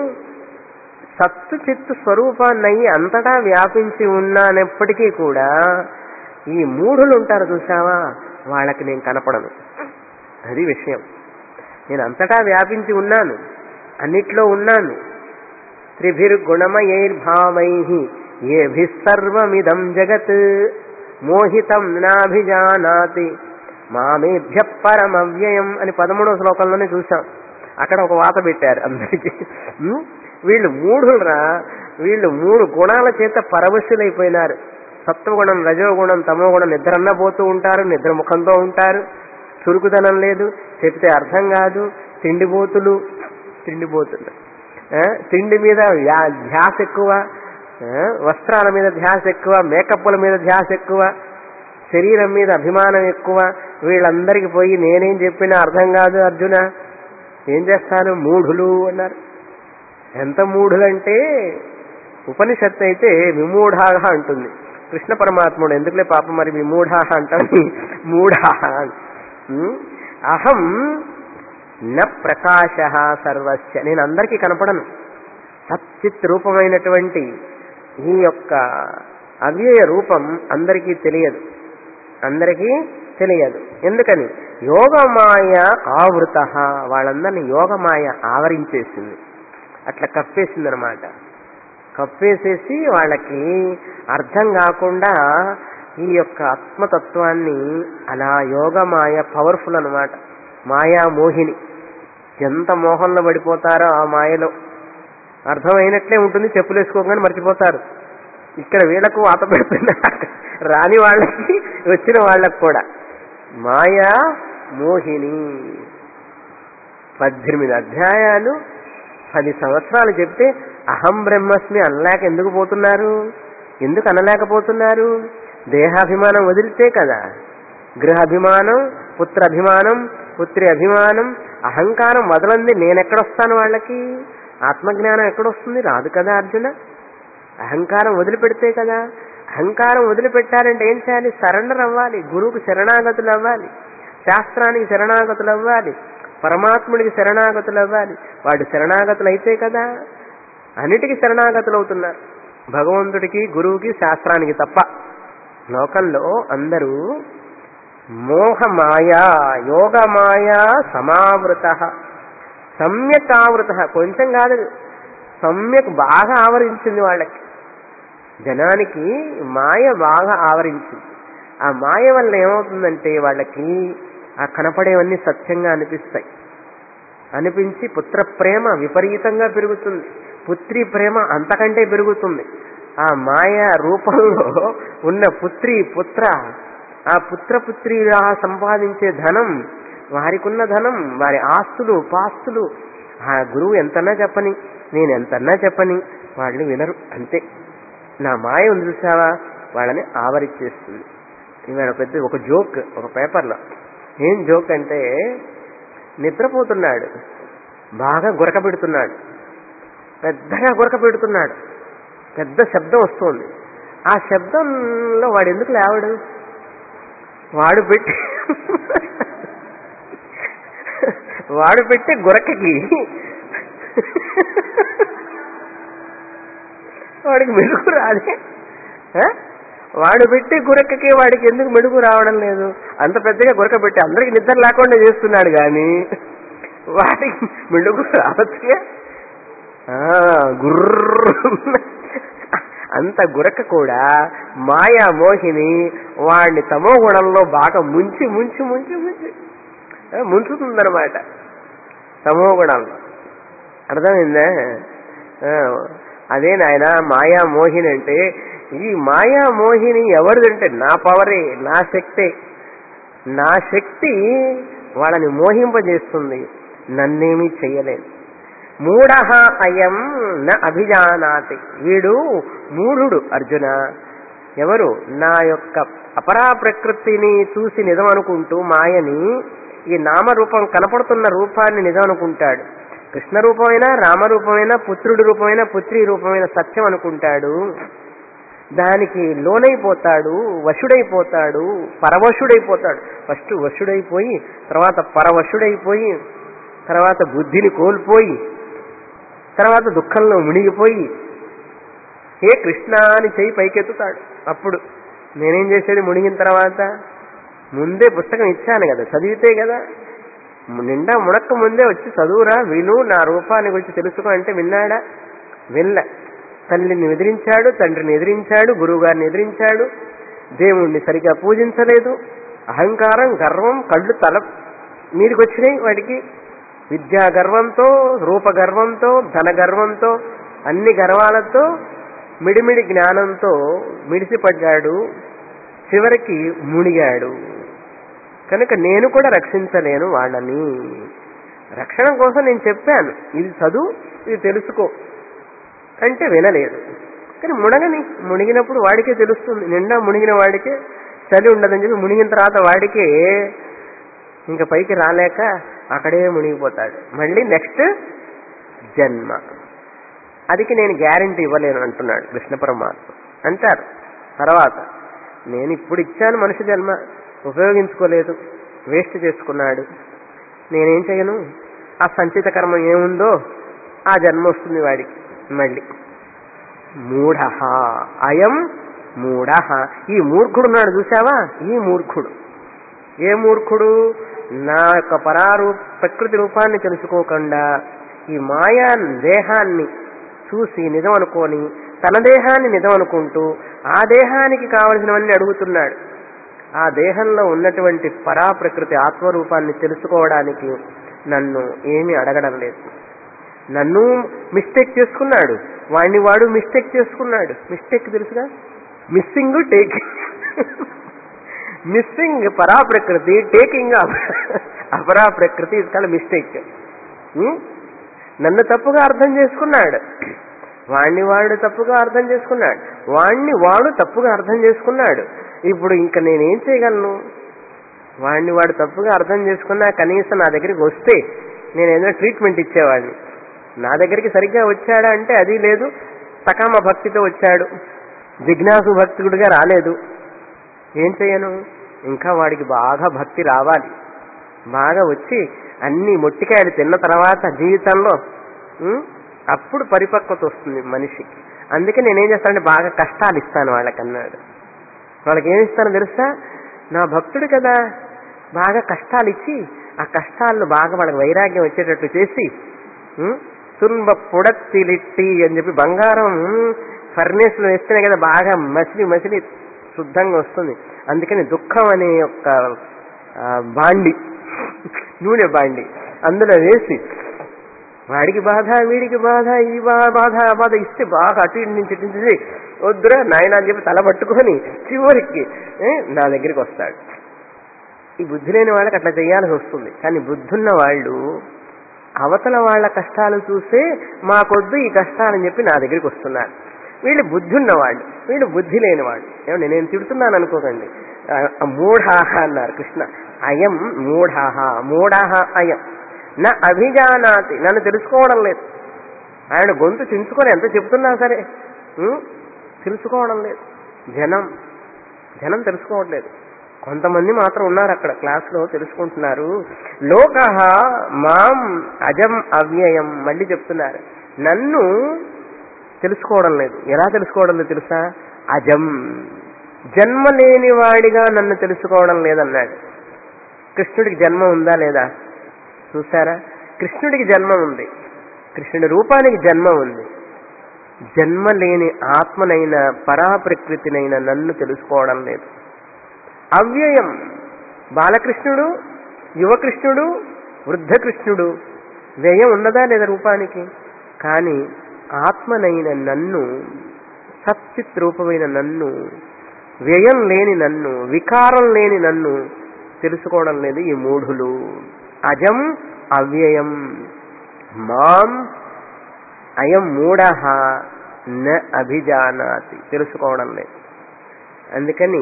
సత్తు చిత్తు స్వరూపాన్నయి అంతటా వ్యాపించి ఉన్నానప్పటికీ కూడా ఈ మూఢులు ఉంటారు చూసావా వాళ్ళకి నేను కనపడను అది విషయం నేను అంతటా వ్యాపించి ఉన్నాను అన్నిట్లో ఉన్నాను త్రిభిర్గుణమయైర్భావై ఏభిస్సర్వమిదం జగత్ మోహితం నాభిజానాతి మామేభ్య పరమవ్యయం అని పదమూడవ శ్లోకంలోనే చూసాం అక్కడ ఒక వాత పెట్టారు అందరికీ ఉం? వీళ్ళు మూఢులరా వీళ్ళు మూడు గుణాల చేత పరవశులైపోయినారు సత్వగుణం రజోగుణం తమోగుణం నిద్రన్న పోతూ ఉంటారు నిద్ర ముఖంతో ఉంటారు చురుకుదనం లేదు చెప్తే అర్థం కాదు తిండిబోతులు తిండిబోతులు ఆ, తిండి మీద వ్యా- ధ్యాస ఎక్కువ ఆ, వస్త్రాల మీద ధ్యాస ఎక్కువ మేకప్ల మీద ధ్యాస ఎక్కువ శరీరం మీద అభిమానం ఎక్కువ వీళ్ళందరికీ పోయి నేనేం చెప్పినా అర్థం కాదు అర్జున ఏం చేస్తాను మూఢులు అన్నారు ఎంత మూఢులంటే ఉపనిషత్తు అయితే విమూఢాహ అంటుంది కృష్ణ పరమాత్ముడు ఎందుకులే పాపం మరి విమూఢాహ అంటాను మూఢాహ ఉం? అహం న ప్రకాశ సర్వస్య నేను అందరికీ కనపడను సచ్చిత్ రూపమైనటువంటి ఈ యొక్క అవ్యయ రూపం అందరికీ తెలియదు అందరికీ తెలియదు ఎందుకని యోగమాయ ఆవృత వాళ్ళందరినీ యోగమాయ ఆవరించేసింది అట్లా కప్పేసింది అనమాట కప్పేసేసి వాళ్ళకి అర్థం కాకుండా ఈ యొక్క ఆత్మతత్వాన్ని అలా యోగమాయ పవర్ఫుల్ అనమాట మాయా మోహిని ఎంత మోహంలో పడిపోతారో ఆ మాయలో అర్థమైనట్లే ఉంటుంది చెప్పులు వేసుకోగానే మర్చిపోతారు ఇక్కడ వీళ్ళకు వాత పెడుతున్నారు రాని వాళ్ళకి వచ్చిన వాళ్ళకు కూడా మాయా మోహిని పద్దెనిమిది అధ్యాయాలు పది సంవత్సరాలు చెప్తే అహం బ్రహ్మస్మి అనలేక ఎందుకు పోతున్నారు ఎందుకు అనలేకపోతున్నారు దేహాభిమానం వదిలితే కదా గృహాభిమానం పుత్రాభిమానం పుత్రి అభిమానం అహంకారం వదలంది నేనెక్కడొస్తాను వాళ్ళకి ఆత్మజ్ఞానం ఎక్కడొస్తుంది రాదు కదా అర్జున అహంకారం వదిలిపెడితే కదా అహంకారం వదిలిపెట్టారంటే ఏం చేయాలి సరెండర్ అవ్వాలి గురువుకు శరణాగతులు అవ్వాలి శాస్త్రానికి శరణాగతులు అవ్వాలి పరమాత్ముడికి శరణాగతులు అవ్వాలి వాడు శరణాగతులు అయితే కదా అన్నిటికీ శరణాగతులు అవుతున్నారు భగవంతుడికి గురువుకి శాస్త్రానికి తప్ప లోకంలో అందరూ మోహమాయా యోగమాయా సమావృత సమ్యక్ ఆవృత కొంచెం కాదు సమ్యక్ బాగా ఆవరించింది వాళ్ళకి జనానికి మాయ బాగా ఆవరించింది ఆ మాయ వల్ల ఏమవుతుందంటే వాళ్ళకి ఆ కనపడేవన్నీ సత్యంగా అనిపిస్తాయి అనిపించి పుత్ర ప్రేమ విపరీతంగా పెరుగుతుంది పుత్రి ప్రేమ అంతకంటే పెరుగుతుంది ఆ మాయ రూపంలో ఉన్న పుత్రి పుత్ర ఆ పుత్ర పుత్రిగా సంపాదించే ధనం వారికున్న ధనం వారి ఆస్తులు పాస్తులు ఆ గురువు ఎంతన్నా చెప్పని నేను ఎంతన్నా చెప్పని వాళ్ళు వినరు అంతే నా మాయ ఉంది చూసావా వాళ్ళని ఆవరిచ్చేస్తుంది ఇవాళ పెద్ద ఒక జోక్ ఒక పేపర్లో ఏం జోక్ అంటే నిద్రపోతున్నాడు బాగా గురక పెడుతున్నాడు పెద్దగా గురక పెడుతున్నాడు పెద్ద శబ్దం వస్తుంది ఆ శబ్దంలో వాడు ఎందుకు లేవడు వాడు పెట్టి వాడు పెట్టి గురకకి వాడికి మెడుగు రాదే ఆ? వాడు పెట్టి గురకకి వాడికి ఎందుకు మెడుగు రావడం లేదు అంత పెద్దగా గురక పెట్టి అందరికి నిద్ర లేకుండా చేస్తున్నాడు కానీ వాడికి మెడుగు రావచ్చుగా ఆ, గుర్ర అంత గురక కూడా మాయా మోహిని వాడిని తమో గుణంలో బాగా ముంచి ముంచి ముంచి ముంచి ఆ, ముంచుతుందన్నమాట తమో గుణంలో అర్థమైందా ఆ, అదే నాయన మాయా మోహిని అంటే ఈ మాయా మోహిని ఎవరిదంటే నా పవరే నా శక్తే నా శక్తి వాళ్ళని మోహింపజేస్తుంది నన్నేమీ చెయ్యలేదు మూఢ అయం న అభిజానాతి వీడు మూఢుడు అర్జున ఎవరు నా యొక్క అపరా ప్రకృతిని చూసి నిజం అనుకుంటూ మాయని ఈ నామరూపం కనపడుతున్న రూపాన్ని నిజం అనుకుంటాడు కృష్ణ రూపమైనా రామరూపమైనా పుత్రుడి రూపమైనా పుత్రి రూపమైన సత్యం అనుకుంటాడు దానికి లోనైపోతాడు వశుడైపోతాడు పరవశుడైపోతాడు ఫస్ట్ వశుడైపోయి తర్వాత పరవశుడైపోయి తర్వాత బుద్ధిని కోల్పోయి తర్వాత దుఃఖంలో మునిగిపోయి ఏ కృష్ణ అని చెయ్యి పైకెత్తుతాడు అప్పుడు నేనేం చేసేది మునిగిన తర్వాత ముందే పుస్తకం ఇచ్చాను కదా చదివితే కదా నిండా మునక్క ముందే వచ్చి చదువురా విను నా రూపాన్ని గురించి తెలుసుకో అంటే విన్నాడా వినలే తల్లిని ఎదిరించాడు తండ్రిని ఎదిరించాడు గురువుగారిని ఎదిరించాడు దేవుణ్ణి సరిగా పూజించలేదు అహంకారం గర్వం కళ్ళు తల మీదకి వచ్చినాయి వాడికి విద్యా గర్వంతో రూప గర్వంతో ధన గర్వంతో అన్ని గర్వాలతో మిడిమిడి జ్ఞానంతో మిడిసిపడ్డాడు చివరికి మునిగాడు కనుక నేను కూడా రక్షించలేను వాళ్ళని రక్షణ కోసం నేను చెప్పాను ఇది చదువు ఇది తెలుసుకో అంటే వినలేదు కానీ మునగని మునిగినప్పుడు వాడికే తెలుస్తుంది నిండా మునిగిన వాడికే చలి ఉండదని చెప్పి మునిగిన తర్వాత వాడికే ఇంకా పైకి రాలేక అక్కడే మునిగిపోతాడు మళ్ళీ నెక్స్ట్ జన్మ అదికి నేను గ్యారంటీ ఇవ్వలేను అంటున్నాడు కృష్ణ పరమాత్మ అంటారు తర్వాత నేను ఇప్పుడు ఇచ్చాను మనిషి జన్మ ఉపయోగించుకోలేదు వేస్ట్ చేసుకున్నాడు నేనేం చేయను ఆ సంచిత కర్మ ఏముందో ఆ జన్మ వస్తుంది వాడికి మళ్ళీ మూఢ అయం మూఢ ఈ మూర్ఖుడు ఉన్నాడు చూసావా ఈ మూర్ఖుడు ఏ మూర్ఖుడు నా యొక్క పరారూ ప్రకృతి రూపాన్ని తెలుసుకోకుండా ఈ మాయా దేహాన్ని చూసి నిజం అనుకొని తన దేహాన్ని నిజం అనుకుంటూ ఆ దేహానికి కావలసినవన్నీ అడుగుతున్నాడు ఆ దేహంలో ఉన్నటువంటి పరా ప్రకృతి ఆత్మరూపాన్ని తెలుసుకోవడానికి నన్ను ఏమీ అడగడం లేదు నన్ను మిస్టేక్ చేసుకున్నాడు వాడిని వాడు మిస్టేక్ చేసుకున్నాడు మిస్టేక్ తెలుసుగా మిస్సింగ్ టేకింగ్ మిస్సింగ్ పరా ప్రకృతి టేకింగ్ అపరా ప్రకృతి ఇది చాలా మిస్టేక్ నన్ను తప్పుగా అర్థం చేసుకున్నాడు వాణ్ణి వాడు తప్పుగా అర్థం చేసుకున్నాడు వాణ్ణి వాడు తప్పుగా అర్థం చేసుకున్నాడు ఇప్పుడు ఇంకా నేనేం చేయగలను వాడిని వాడు తప్పుగా అర్థం చేసుకున్నా కనీసం నా దగ్గరికి వస్తే నేను ఏదైనా ట్రీట్మెంట్ ఇచ్చేవాడిని నా దగ్గరికి సరిగ్గా వచ్చాడా అంటే అది లేదు సకామ భక్తితో వచ్చాడు జిజ్ఞాసు భక్తుడిగా రాలేదు ఏం చేయను ఇంకా వాడికి బాగా భక్తి రావాలి బాగా వచ్చి అన్ని మొట్టికాయలు తిన్న తర్వాత జీవితంలో ఉం, అప్పుడు పరిపక్వత వస్తుంది మనిషికి అందుకే నేనేం చేస్తానంటే బాగా కష్టాలు ఇస్తాను వాళ్ళకన్నాడు వాళ్ళకి ఏమి ఇస్తానో తెలుసా నా భక్తుడు కదా బాగా కష్టాలు ఇచ్చి ఆ కష్టాలను బాగా వాళ్ళకి వైరాగ్యం వచ్చేటట్టు చేసి ఉం, తున్బ పుడత్తిలిట్టి అని చెప్పి బంగారం ఫర్నేస్ లో వేస్తేనే కదా బాగా మసిలి మసిలి శుద్ధంగా వస్తుంది అందుకని దుఃఖం అనే ఒక ఆ, బాండి నూనె బాండి అందులో వేసి వాడికి బాధ వీడికి బాధ ఈ బా- బాధ ఆ బాధ ఇస్తే బాగా అటు ఇటు నుంచి ఇటు నుంచి వద్దురా నాయన అని చెప్పి తల పట్టుకొని చివరికి ఏ, నా దగ్గరికి వస్తాడు ఈ బుద్ధి లేని వాళ్ళకి అట్లా చేయాల్సి వస్తుంది కానీ బుద్ధున్న వాళ్ళు అవతల వాళ్ళ కష్టాలు చూసే మాకొద్దు ఈ కష్టాలని చెప్పి నా దగ్గరికి వస్తున్నారు వీళ్ళు బుద్ధి ఉన్నవాళ్ళు వీళ్ళు బుద్ధి లేని వాళ్ళు ఏమండి నేను తిడుతున్నాను అనుకోకండి ఆ, మూఢాహ అన్నారు కృష్ణ అయం మూఢాహ మూఢాహ అయం నా అభిజానాతి నన్ను తెలుసుకోవడం లేదు ఆయన గొంతు చించుకొని ఎంత చెప్తున్నా సరే ఉం? తెలుసుకోవడం లేదు జనం జనం తెలుసుకోవట్లేదు కొంతమంది మాత్రం ఉన్నారు అక్కడ క్లాస్లో తెలుసుకుంటున్నారు లోక మాం అజం అవ్యయం మళ్ళీ చెప్తున్నారు నన్ను తెలుసుకోవడం లేదు ఎలా తెలుసుకోవడం లేదు తెలుసా అజం జన్మ లేని వాడిగా నన్ను తెలుసుకోవడం లేదన్నాడు కృష్ణుడికి జన్మ ఉందా లేదా చూసారా కృష్ణుడికి జన్మ ఉంది కృష్ణుడి రూపానికి జన్మ ఉంది జన్మ లేని ఆత్మనైన పరాప్రకృతినైన నన్ను తెలుసుకోవడం లేదు అవ్యయం బాలకృష్ణుడు యువకృష్ణుడు వృద్ధకృష్ణుడు వ్యయం ఉన్నదా లేదా రూపానికి కానీ ఆత్మనైన నన్ను సచ్చిత్ రూపమైన నన్ను వ్యయం లేని నన్ను వికారం లేని నన్ను తెలుసుకోవడం లేదు ఈ మూఢులు అజం అవ్యయం మాం అయం మూఢ న అభిజానాతి తెలుసుకోవడం లేదు అందుకని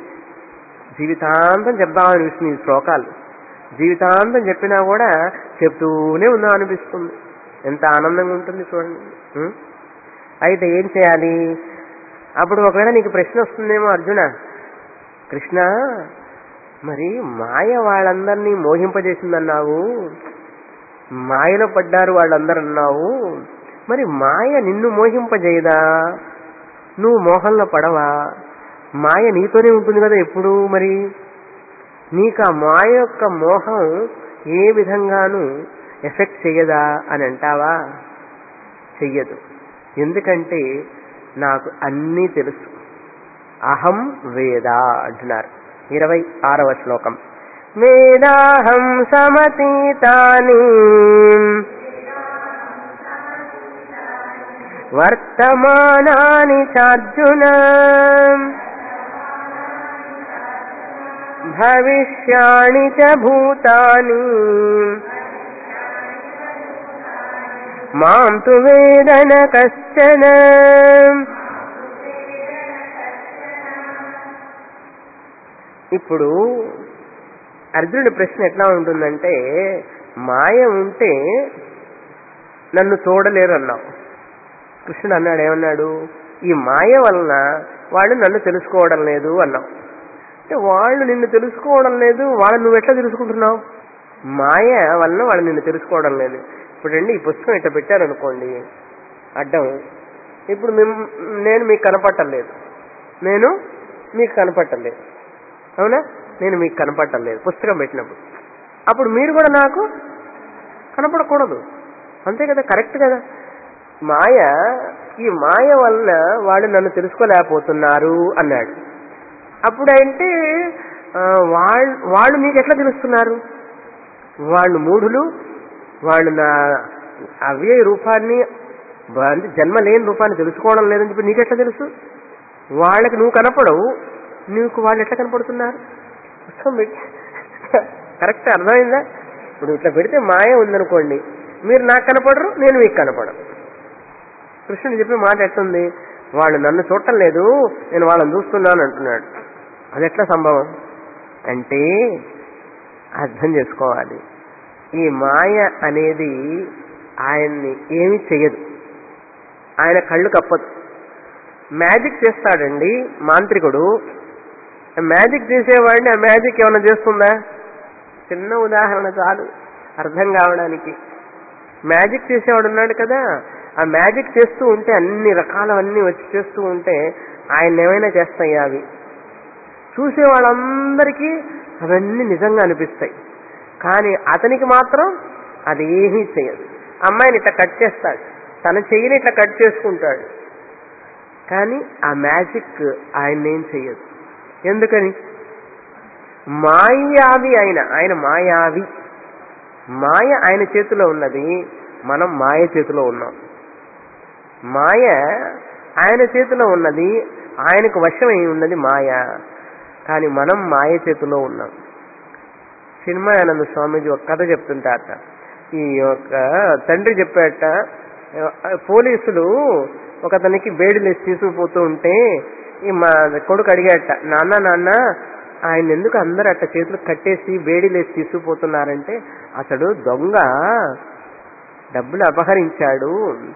జీవితాంతం చెప్దామని అనిపిస్తుంది ఈ శ్లోకాలు జీవితాంతం చెప్పినా కూడా చెప్తూనే ఉందా అనిపిస్తుంది ఎంత ఆనందంగా ఉంటుంది చూడండి ఉం? అయితే ఏం చేయాలి అప్పుడు ఒకవేళ నీకు ప్రశ్న వస్తుందేమో అర్జున కృష్ణ మరి మాయ వాళ్ళందరినీ మోహింపజేసిందన్నావు మాయలో పడ్డారు వాళ్ళందరూ అన్నావు మరి మాయ నిన్ను మోహింపజేయదా నువ్వు మోహంలో పడవా మాయ నీతోనే ఉంటుంది కదా ఎప్పుడు మరి నీకు ఆ మాయ యొక్క మోహం ఏ విధంగానూ ఎఫెక్ట్ చెయ్యదా అని అంటావా చెయ్యదు ఎందుకంటే నాకు అన్నీ తెలుసు అహం వేద అంటున్నారు ఇరవై ఆరవ శ్లోకం వేదాహం సమతీతాని వర్తమానాని చార్జున భవిష్యాణి చ భూతాని మాం తు వేదన కశ్చన ఇప్పుడు అర్జునుడి ప్రశ్న ఎట్లా ఉంటుందంటే మాయ ఉంటే నన్ను చూడలేరు అన్నావు కృష్ణుడు అన్నాడు ఏమన్నాడు ఈ మాయ వలన వాళ్ళు నన్ను తెలుసుకోవడం లేదు అన్నావు అంటే వాళ్ళు నిన్ను తెలుసుకోవడం లేదు వాళ్ళని నువ్వు ఎట్లా తెలుసుకుంటున్నావు మాయ వలన వాళ్ళు నిన్ను తెలుసుకోవడం లేదు ఇప్పుడు రండి ఈ పుస్తకం ఇట్లా పెట్టారనుకోండి అడ్డం ఇప్పుడు మేము నేను మీకు కనపట్టలేదు నేను మీకు కనపట్టలేదు అవునా నేను మీకు కనపట్టలేదు పుస్తకం పెట్టినప్పుడు అప్పుడు మీరు కూడా నాకు కనపడకూడదు అంతే కదా కరెక్ట్ కదా మాయ ఈ మాయ వలన వాళ్ళు నన్ను తెలుసుకోలేకపోతున్నారు అన్నాడు అప్పుడంటే ఆ, వాళ్ళు వాళ్ళు మీకు ఎట్లా తెలుస్తున్నారు వాళ్ళు మూఢులు వాళ్ళు నా అవ్యయ రూపాన్ని బ- అంటే జన్మ లేని రూపాన్ని తెలుసుకోవడం లేదని చెప్పి నీకెట్లా తెలుసు వాళ్ళకి నువ్వు కనపడవు నీకు వాళ్ళు ఎట్లా కనపడుతున్నారు పుస్తకం పెట్టి కరెక్ట్ అర్థమైందా ఇప్పుడు ఇట్లా పెడితే మాయ ఉందనుకోండి మీరు నాకు కనపడరు నేను మీకు కనపడను కృష్ణుడు చెప్పే మాట ఎట్టుంది వాళ్ళు నన్ను చూడటం లేదు నేను వాళ్ళని చూస్తున్నాను అంటున్నాడు అది ఎట్లా సంభవం అంటే అర్థం చేసుకోవాలి ఈ మాయ అనేది ఆయన్ని ఏమీ చెయ్యదు ఆయన కళ్ళు కప్పదు మ్యాజిక్ చేస్తాడండి మాంత్రికుడు మ్యాజిక్ చేసేవాడిని ఆ మ్యాజిక్ ఏమైనా చేస్తుందా చిన్న ఉదాహరణ చాలు అర్థం కావడానికి మ్యాజిక్ చేసేవాడు ఉన్నాడు కదా ఆ మ్యాజిక్ చేస్తూ ఉంటే అన్ని రకాలవన్నీ వచ్చి చేస్తూ ఉంటే ఆయన ఏమైనా చేస్తాయా అవి చూసే వాళ్ళందరికీ అవన్నీ నిజంగా అనిపిస్తాయి కానీ అతనికి మాత్రం అది ఏమీ చేయదు అమ్మాయిని ఇట్లా కట్ చేస్తాడు తన చెయ్యిని ఇట్లా కట్ చేసుకుంటాడు కానీ ఆ మ్యాజిక్ ఆయన ఏం చెయ్యదు ఎందుకని మాయావి ఆయన ఆయన మాయావి మాయ ఆయన చేతిలో ఉన్నది మనం మాయ చేతిలో ఉన్నాం మాయ ఆయన చేతిలో ఉన్నది ఆయనకు వశమై ఉన్నది మాయ కానీ మనం మాయ చేతిలో ఉన్నాం చిన్మయానంద స్వామీజీ ఒక కథ చెప్తుంటారట ఈ యొక్క తండ్రి చెప్పాట పోలీసులు ఒకతనికి బేడిలేసి తీసుకుపోతూ ఉంటే ఈ మా కొడుకు అడిగాట నాన్న నాన్న ఆయన ఎందుకు అందరు అట్ట చేతులు కట్టేసి బేడిలేసి తీసుకుపోతున్నారంటే అతడు దొంగ డబ్బులు అపహరించాడు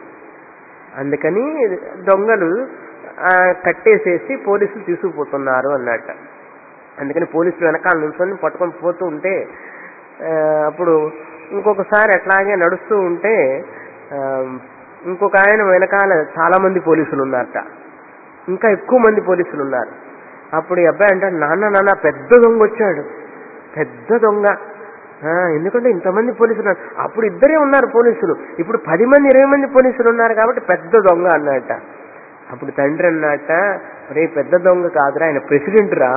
అందుకని దొంగలు ఆ, కట్టేసేసి పోలీసులు తీసుకుపోతున్నారు అన్నట్ట అందుకని పోలీసులు వెనకాల నిల్చొని పట్టుకొని పోతూ ఉంటే ఆ, అప్పుడు ఇంకొకసారి అట్లాగే నడుస్తూ ఉంటే ఆ, ఇంకొక ఆయన వెనకాల చాలా మంది పోలీసులు ఉన్నారట ఇంకా ఎక్కువ మంది పోలీసులు ఉన్నారు అప్పుడు ఈ అబ్బాయి అంటాడు నాన్న నాన్న పెద్ద దొంగ వచ్చాడు పెద్ద దొంగ ఆ, ఎందుకంటే ఇంతమంది పోలీసులు ఉన్నారు అప్పుడు ఇద్దరే ఉన్నారు పోలీసులు ఇప్పుడు పది మంది ఇరవై మంది పోలీసులు ఉన్నారు కాబట్టి పెద్ద దొంగ అన్నట్ట అప్పుడు తండ్రి అన్నట్ట రే పెద్ద దొంగ కాదురా ఆయన ప్రెసిడెంట్ రా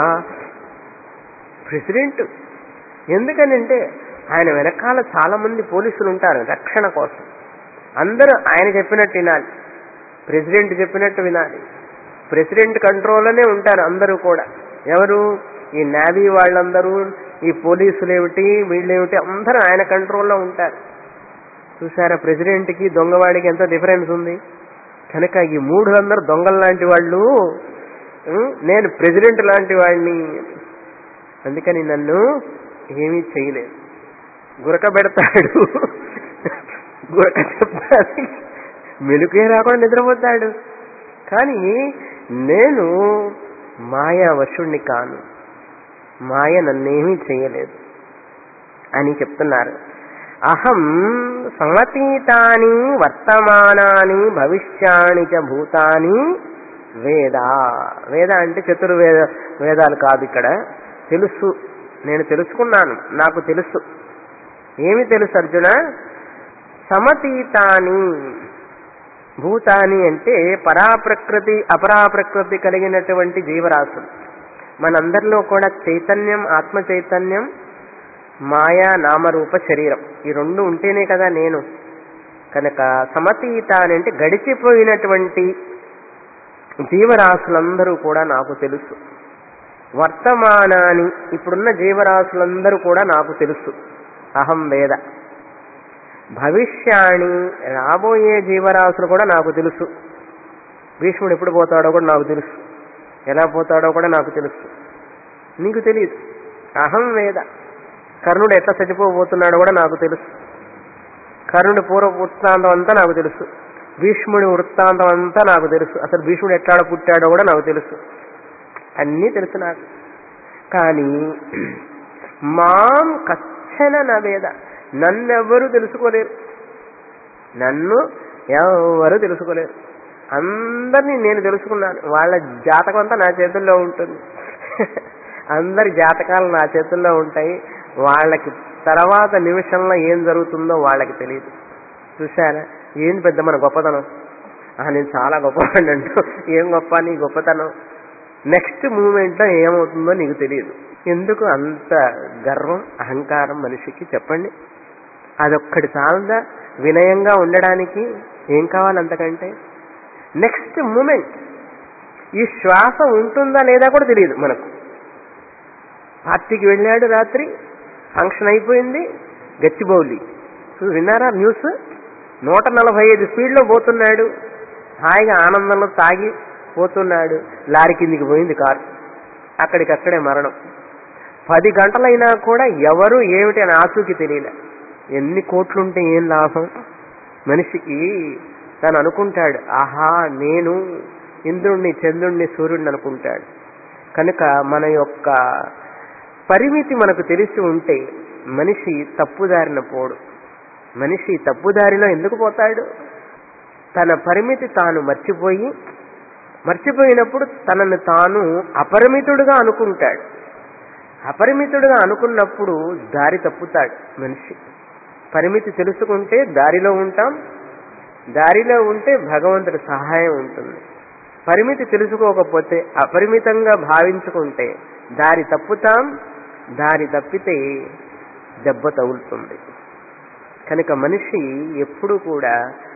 ప్రెసిడెంట్ ఎందుకనంటే ఆయన వెనకాల చాలా మంది పోలీసులు ఉంటారు రక్షణ కోసం అందరూ ఆయన చెప్పినట్టు వినాలి ప్రెసిడెంట్ చెప్పినట్టు వినాలి ప్రెసిడెంట్ కంట్రోల్లోనే ఉంటారు అందరూ కూడా ఎవరు ఈ నేవీ వాళ్ళందరూ ఈ పోలీసులు ఏమిటి వీళ్ళేమిటి అందరూ ఆయన కంట్రోల్లో ఉంటారు చూసారా ప్రెసిడెంట్కి దొంగవాడికి ఎంత డిఫరెన్స్ ఉంది కనుక ఈ మూడులందరూ దొంగల లాంటి వాళ్ళు ఉం, నేను ప్రెసిడెంట్ లాంటి వాడిని అందుకని నన్ను ఏమీ చేయలేదు గురక పెడతాడు గురక చెప్పాలి మెలుకే రాకుండా నిద్రపోతాడు కానీ నేను మాయా వశుణ్ణి కాను మాయ నన్నేమీ చేయలేదు అని చెప్తున్నారు అహం సమతీతాని వర్తమానాని భవిష్యాని చ భూతాని వేద వేద అంటే చతుర్వేద వేదాలు కాదు ఇక్కడ తెలుసు నేను తెలుసుకున్నాను నాకు తెలుసు ఏమి తెలుసు అర్జున సమతీతాని భూతాని అంటే పరాప్రకృతి అపరాప్రకృతి కలిగినటువంటి జీవరాశులు మనందరిలో కూడా చైతన్యం ఆత్మ చైతన్యం మాయా నామరూప శరీరం ఈ రెండు ఉంటేనే కదా నేను కనుక సమతీత అని అంటే గడిచిపోయినటువంటి జీవరాశులందరూ కూడా నాకు తెలుసు వర్తమానాన్ని ఇప్పుడున్న జీవరాశులందరూ కూడా నాకు తెలుసు అహం వేద భవిష్యాణి రాబోయే జీవరాశులు కూడా నాకు తెలుసు భీష్ముడు ఎప్పుడు పోతాడో కూడా నాకు తెలుసు ఎలా పోతాడో కూడా నాకు తెలుసు నీకు తెలియదు అహం వేద కర్ణుడు ఎట్లా చచ్చిపోబోతున్నాడో కూడా నాకు తెలుసు కర్ణుడి పూర్వ వృత్తాంతం అంతా నాకు తెలుసు భీష్ముడి వృత్తాంతం అంతా నాకు తెలుసు అసలు భీష్ముడు ఎట్లాడ పుట్టాడో కూడా నాకు తెలుసు అన్నీ తెలుసు నాకు కానీ మాం కచ్చన నవేద నన్నెవ్వరూ తెలుసుకోలేరు నన్ను ఎవరు తెలుసుకోలేరు అందరినీ నేను తెలుసుకున్నాను వాళ్ళ జాతకం అంతా నా చేతుల్లో ఉంటుంది అందరి జాతకాలు నా చేతుల్లో ఉంటాయి వాళ్ళకి తర్వాత నిమిషంలో ఏం జరుగుతుందో వాళ్ళకి తెలియదు చూసారా ఏం పెద్ద మన గొప్పతనం ఆ నేను చాలా గొప్పవాడిని అంటూ ఏం గొప్ప నీ గొప్పతనం నెక్స్ట్ మూమెంట్లో ఏమవుతుందో నీకు తెలియదు ఎందుకు అంత గర్వం అహంకారం మనిషికి చెప్పండి అదొక్కటి చాలదా వినయంగా ఉండడానికి ఏం కావాలి అంతకంటే నెక్స్ట్ మూమెంట్ ఈ శ్వాస ఉంటుందా లేదా కూడా తెలియదు మనకు పార్టీకి వెళ్ళాడు రాత్రి ఫంక్షన్ అయిపోయింది గచ్చిబౌలి చూ- విన్నారా న్యూస్ నూట నలభై ఐదు స్పీడ్లో పోతున్నాడు హాయిగా ఆనందంలో తాగి పోతున్నాడు లారీ కిందికి పోయింది కారు అక్కడికక్కడే మరణం పది గంటలైనా కూడా ఎవరు ఏమిటి అని ఆచూకి తెలియలే ఎన్ని కోట్లుంటే ఏం లాభం మనిషికి తను అనుకుంటాడు ఆహా నేను ఇంద్రుణ్ణి చంద్రుణ్ణి సూర్యుడిని అనుకుంటాడు కనుక మన యొక్క పరిమితి మనకు తెలిసి ఉంటే మనిషి తప్పుదారిన పోడు మనిషి తప్పుదారిలో ఎందుకు పోతాడు తన పరిమితి తాను మర్చిపోయి మర్చిపోయినప్పుడు తనను తాను అపరిమితుడుగా అనుకుంటాడు అపరిమితుడుగా అనుకున్నప్పుడు దారి తప్పుతాడు మనిషి పరిమితి తెలుసుకుంటే దారిలో ఉంటాం దారిలో ఉంటే భగవంతుడి సహాయం ఉంటుంది పరిమితి తెలుసుకోకపోతే అపరిమితంగా భావించుకుంటే దారి తప్పుతాం దారి తప్పితే దెబ్బ తగులుతుంది కనుక మనిషి ఎప్పుడు కూడా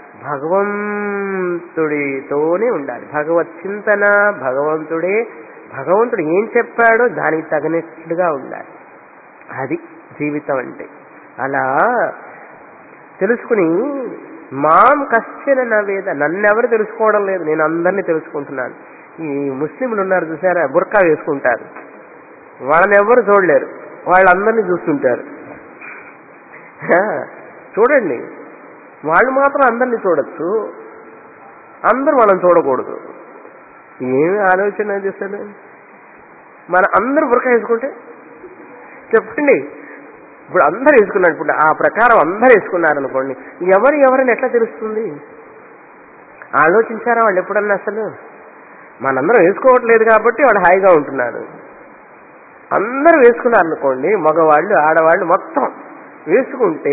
భగవంతుడితోనే ఉండాలి భగవత్ చింతన భగవంతుడే భగవంతుడు ఏం చెప్పాడో దానికి తగినట్లుగా ఉండాలి అది జీవితం అంటే అలా తెలుసుకుని మాం కశ్చన నవేద నన్నెవరు తెలుసుకోవడం లేదు నేను అందరినీ తెలుసుకుంటున్నాను ఈ ముస్లింలు ఉన్నారు చూసారా బుర్కా వేసుకుంటారు వాళ్ళని ఎవరు చూడలేరు వాళ్ళందరినీ చూస్తుంటారు హా, చూడండి వాళ్ళు మాత్రం అందరినీ చూడొచ్చు అందరూ వాళ్ళని చూడకూడదు ఏమి ఆలోచన అది అసలు మన అందరూ బురక వేసుకుంటే చెప్పండి ఇప్పుడు అందరు వేసుకున్నారు ఇప్పుడు ఆ ప్రకారం అందరు వేసుకున్నారు అనుకోండి ఎవరు ఎవరిని ఎట్లా తెలుస్తుంది ఆలోచించారా వాళ్ళు ఎప్పుడన్నా అసలు మనందరం వేసుకోవట్లేదు కాబట్టి వాళ్ళు హాయిగా ఉంటున్నారు అందరూ వేసుకున్నారు అనుకోండి మగవాళ్ళు ఆడవాళ్ళు మొత్తం వేసుకుంటే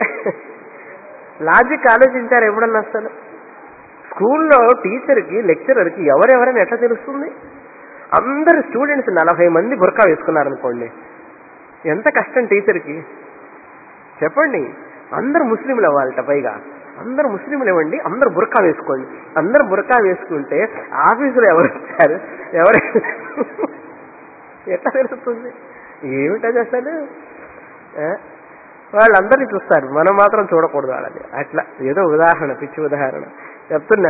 లాజిక్ ఆలోచించారు ఎప్పుడన్నా అసలు స్కూల్లో టీచర్కి లెక్చరర్కి ఎవరెవరని ఎట్లా తెలుస్తుంది అందరు స్టూడెంట్స్ నలభై మంది బుర్కా వేసుకున్నారనుకోండి ఎంత కష్టం టీచర్కి చెప్పండి అందరు ముస్లింలు అవ్వాలట పైగా అందరు ముస్లింలు ఇవ్వండి అందరు బుర్కా వేసుకోండి అందరు బుర్కా వేసుకుంటే ఆఫీసులో ఎవరు వచ్చారు ఎవరు ఎట్లా తెలుస్తుంది ఏమిటది అసలు ఆ? వాళ్ళందరినీ చూస్తారు మనం మాత్రం చూడకూడదు వాళ్ళని అట్లా ఏదో ఉదాహరణ పిచ్చి ఉదాహరణ చెప్తున్నా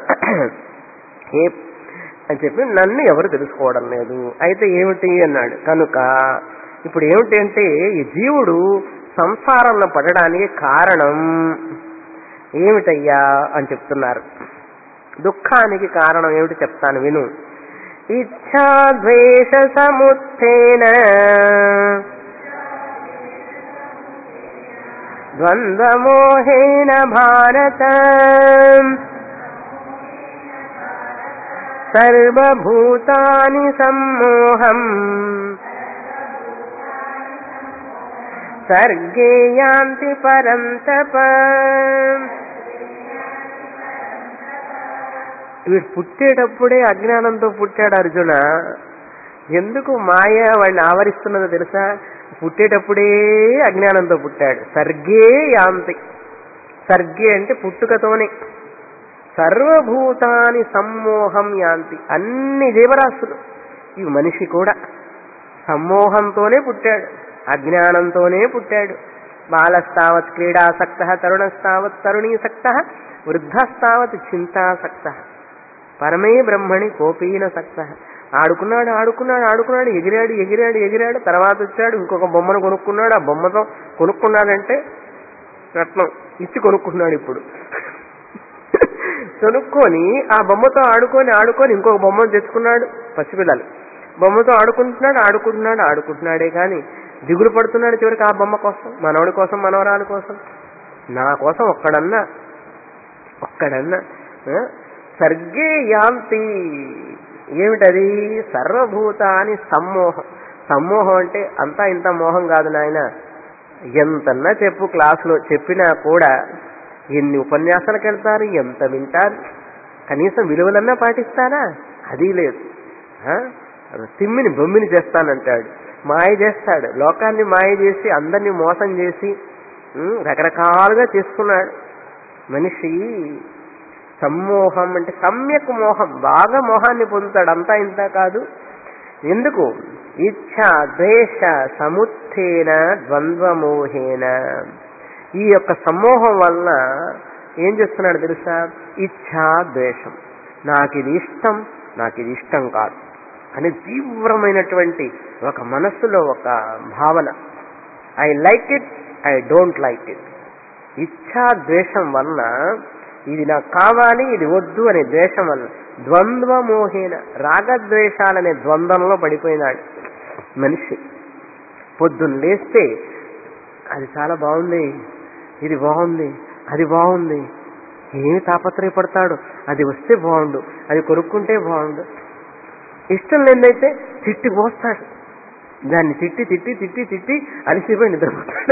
ఏ అని చెప్పి నన్ను ఎవరు తెలుసుకోవడం లేదు అయితే ఏమిటి అన్నాడు కనుక ఇప్పుడు ఏమిటి అంటే ఈ జీవుడు సంసారంలో పడడానికి కారణం ఏమిటయ్యా అని చెప్తున్నారు దుఃఖానికి కారణం ఏమిటి చెప్తాను విను ఇచ్ఛాద్వేష సముత్థేన ద్వంద్వమోహేన భారత సర్వభూతాని సమ్మోహం సర్గే యాంతి పరంతప వీడు పుట్టేటప్పుడే అజ్ఞానంతో పుట్టాడు అర్జున ఎందుకు మాయ వాడిని ఆవరిస్తున్నదో తెలుసా పుట్టేటప్పుడే అజ్ఞానంతో పుట్టాడు సర్గే యాంతి సర్గే అంటే పుట్టుకతోనే సర్వభూతాని సమ్మోహం యాంతి అన్ని జీవరాశులు ఈ మనిషి కూడా సమ్మోహంతోనే పుట్టాడు అజ్ఞానంతోనే పుట్టాడు బాలస్తావత్ క్రీడాసక్త తరుణస్తావత్ తరుణీసక్త వృద్ధస్తావత్ చింతాసక్త పరమే బ్రహ్మణి కోపీన సక్త ఆడుకున్నాడు ఆడుకున్నాడు ఆడుకున్నాడు ఎగిరాడు ఎగిరాడు ఎగిరాడు తర్వాత వచ్చాడు ఇంకొక బొమ్మను కొనుక్కున్నాడు ఆ బొమ్మతో కొనుక్కున్నాడంటే రత్నం ఇచ్చి కొనుక్కున్నాడు ఇప్పుడు కొనుక్కొని ఆ బొమ్మతో ఆడుకొని ఆడుకొని ఇంకొక బొమ్మను తెచ్చుకున్నాడు పసిపిల్లలు బొమ్మతో ఆడుకుంటున్నాడు ఆడుకుంటున్నాడు ఆడుకుంటున్నాడే కానీ దిగులు పడుతున్నాడు చివరికి ఆ బొమ్మ కోసం మనవడి కోసం మనవరాలి కోసం నా కోసం ఒక్కడన్నా ఒక్కడన్నా ఆ? సర్గే యాంతి ఏమిటది సర్వభూతాని సమ్మోహం సమ్మోహం అంటే అంతా ఇంత మోహం కాదు నాయన ఎంతన్నా చెప్పు క్లాసులో చెప్పినా కూడా ఎన్ని ఉపన్యాసాలకు వెళ్తారు ఎంత వింటారు కనీసం విలువలన్నా పాటిస్తారా అది లేదు ఆ? తిమ్మిని బొమ్మిని చేస్తానంటాడు మాయ చేస్తాడు లోకాన్ని మాయ చేసి అందరినీ మోసం చేసి ఉమ్, రకరకాలుగా చేసుకున్నాడు మనిషి సమ్మోహం అంటే సమ్యక్ మోహం బాగా మోహాన్ని పొందుతాడు అంతా ఇంత కాదు ఎందుకు ఇచ్ఛ ద్వేష సముత్థేన ద్వంద్వమోహేన ఈ యొక్క సమ్మోహం వలన ఏం చేస్తున్నాడు తెలుసా ఇచ్ఛా ద్వేషం నాకు ఇది ఇష్టం నాకు ఇది ఇష్టం కాదు అని తీవ్రమైనటువంటి ఒక మనస్సులో ఒక భావన I like it I don't like it ఇచ్ఛా ద్వేషం వలన ఇది నాకు కావాలి ఇది వద్దు అనే ద్వేషం వల్ల ద్వంద్వమోహేన రాగద్వేషాలనే ద్వంద్వంలో పడిపోయినాడు మనిషి పొద్దున్న లేస్తే అది చాలా బాగుంది ఇది బాగుంది అది బాగుంది ఏమి తాపత్రయపడతాడు అది వస్తే బాగుండు అది కొనుక్కుంటే బాగుండు ఇష్టం లేదైతే తిట్టి పోస్తాడు దాన్ని తిట్టి తిట్టి తిట్టి తిట్టి అలసిపోయి నిద్రపోతాడు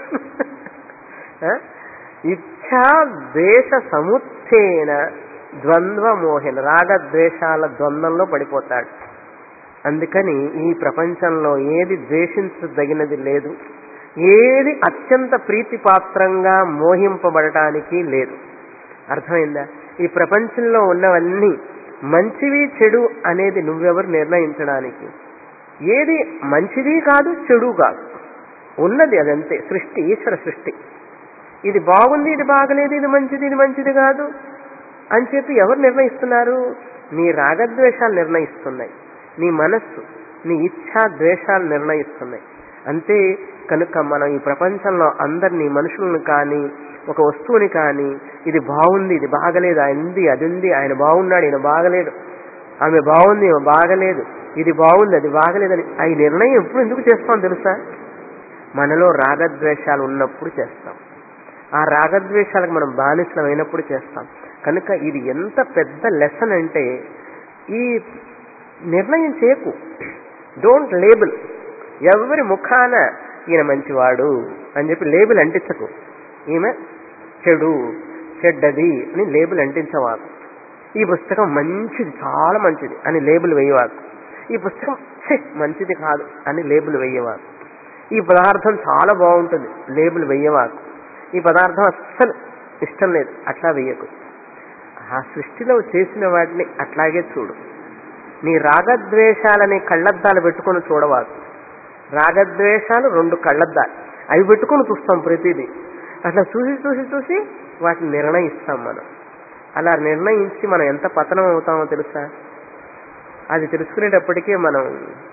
ఆ? ఇచ్ఛా ద్వేష సముత్థేన ద్వంద్వమోహన రాగద్వేషాల ద్వంద్వంలో పడిపోతాడు అందుకని ఈ ప్రపంచంలో ఏది ద్వేషించదగినది లేదు ఏది అత్యంత ప్రీతిపాత్రంగా మోహింపబడటానికి లేదు అర్థమైందా ఈ ప్రపంచంలో ఉన్నవన్నీ మంచివి చెడు అనేది నువ్వెవరు నిర్ణయించడానికి ఏది మంచిది కాదు చెడు కాదు ఉన్నది అదంతే సృష్టి ఈశ్వర సృష్టి ఇది బాగుంది ఇది బాగలేదు ఇది మంచిది ఇది మంచిది కాదు అని చెప్పి ఎవరు నిర్ణయిస్తున్నారు నీ రాగద్వేషాలు నిర్ణయిస్తున్నాయి నీ మనస్సు నీ ఇచ్ఛా ద్వేషాలు నిర్ణయిస్తున్నాయి అంతే కనుక మనం ఈ ప్రపంచంలో అందరినీ మనుషులను కానీ ఒక వస్తువుని కానీ ఇది బాగుంది ఇది బాగలేదు ఆయన ఉంది అది ఉంది ఆయన బాగున్నాడు ఈయన బాగలేడు ఆమె బాగుంది ఈమె బాగలేదు ఇది బాగుంది అది బాగలేదని ఈ నిర్ణయం ఎప్పుడు ఎందుకు చేస్తాం తెలుసా మనలో రాగద్వేషాలు ఉన్నప్పుడు చేస్తాం ఆ రాగద్వేషాలకు మనం బానిసలం అయినప్పుడు చేస్తాం కనుక ఇది ఎంత పెద్ద లెసన్ అంటే ఈ నిర్ణయం చేయకు డోంట్ లేబుల్ ఎవరి ముఖాన ఈయన మంచివాడు అని చెప్పి లేబుల్ అంటించకు ఈమె చెడు చెడ్డది అని లేబుల్ అంటించవాకు ఈ పుస్తకం మంచిది చాలా మంచిది అని లేబుల్ వేయవాకు ఈ పుస్తకం ఛే, మంచిది కాదు అని లేబుల్ వేయవాకు ఈ పదార్థం చాలా బాగుంటుంది లేబుల్ వేయవాకు ఈ పదార్థం అస్సలు ఇష్టం లేదు అట్లా వేయకు ఆ సృష్టిలో చేసిన వాటిని అట్లాగే చూడు నీ రాగద్వేషాలని కళ్ళద్దాలు పెట్టుకొని చూడవాకు రాగద్వేషాలు రెండు కళ్ళద్దాలు అవి పెట్టుకొని చూస్తాం ప్రతిదీ అట్లా చూసి చూసి చూసి వాటిని నిర్ణయిస్తాం మనం అలా నిర్ణయించి మనం ఎంత పతనం అవుతామో తెలుసా అది తెలుసుకునేటప్పటికే మనం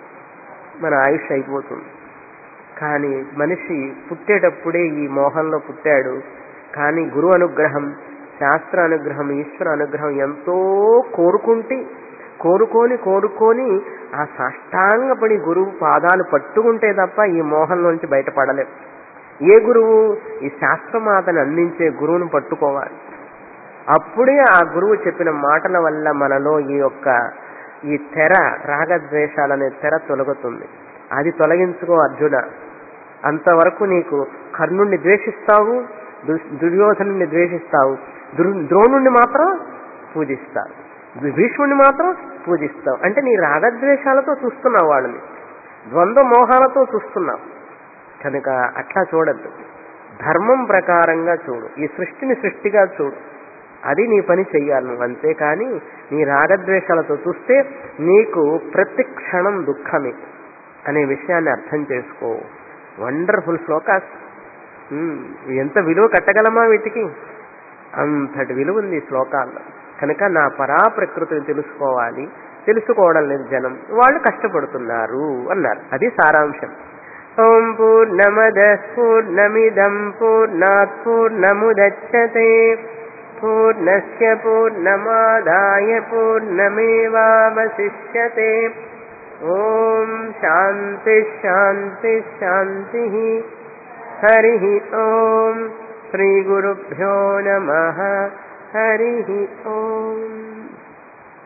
మన ఆయుష్ అయిపోతుంది కానీ మనిషి పుట్టేటప్పుడే ఈ మోహంలో పుట్టాడు కానీ గురు అనుగ్రహం శాస్త్ర అనుగ్రహం ఈశ్వర అనుగ్రహం ఎంతో కోరుకుంటే కోరుకొని కోరుకొని ఆ సాష్టాంగపడి గురువు పాదాలు పట్టుకుంటే తప్ప ఈ మోహంలోంచి బయటపడలేం ఏ గురువు ఈ శాస్త్రమాతను అందించే గురువును పట్టుకోవాలి అప్పుడే ఆ గురువు చెప్పిన మాటల వల్ల మనలో ఈ యొక్క ఈ తెర రాగద్వేషాలనే తెర తొలగుతుంది అది తొలగించుకో అర్జున అంతవరకు నీకు కర్ణుణ్ణి ద్వేషిస్తావు దు- దుర్యోధనుని ద్వేషిస్తావు దుర్ ద్రోణుణ్ణి మాత్రం పూజిస్తావు భీష్ముడిని మాత్రం పూజిస్తావు అంటే నీ రాగద్వేషాలతో చూస్తున్నావు వాళ్ళని ద్వంద్వ మోహాలతో చూస్తున్నావు కనుక అట్లా చూడద్దు ధర్మం ప్రకారంగా చూడు ఈ సృష్టిని సృష్టిగా చూడు అది నీ పని చెయ్యాలి నువ్వు అంతేకాని నీ రాగద్వేషాలతో చూస్తే నీకు ప్రతి క్షణం దుఃఖమే అనే విషయాన్ని అర్థం చేసుకో వండర్ఫుల్ శ్లోకాస్ ఉమ్, ఎంత విలువ కట్టగలమా వీటికి అంతటి విలువ ఉంది ఈ శ్లోకాల్లో కనుక నా పరా ప్రకృతిని తెలుసుకోవాలి తెలుసుకోవడం లేదు జనం వాళ్ళు కష్టపడుతున్నారు అన్నారు అది సారాంశం ఓం పూర్ణమద పూర్ణమిదం పూర్ణాత్ పూర్ణముదచ్చతే పూర్ణస్య పూర్ణమాదాయ పూర్ణమేవావశిష్యతే ఓం శాంతి శాంతి శాంతి హరి ఓం శ్రీ గురుభ్యో నమ హరి ఓం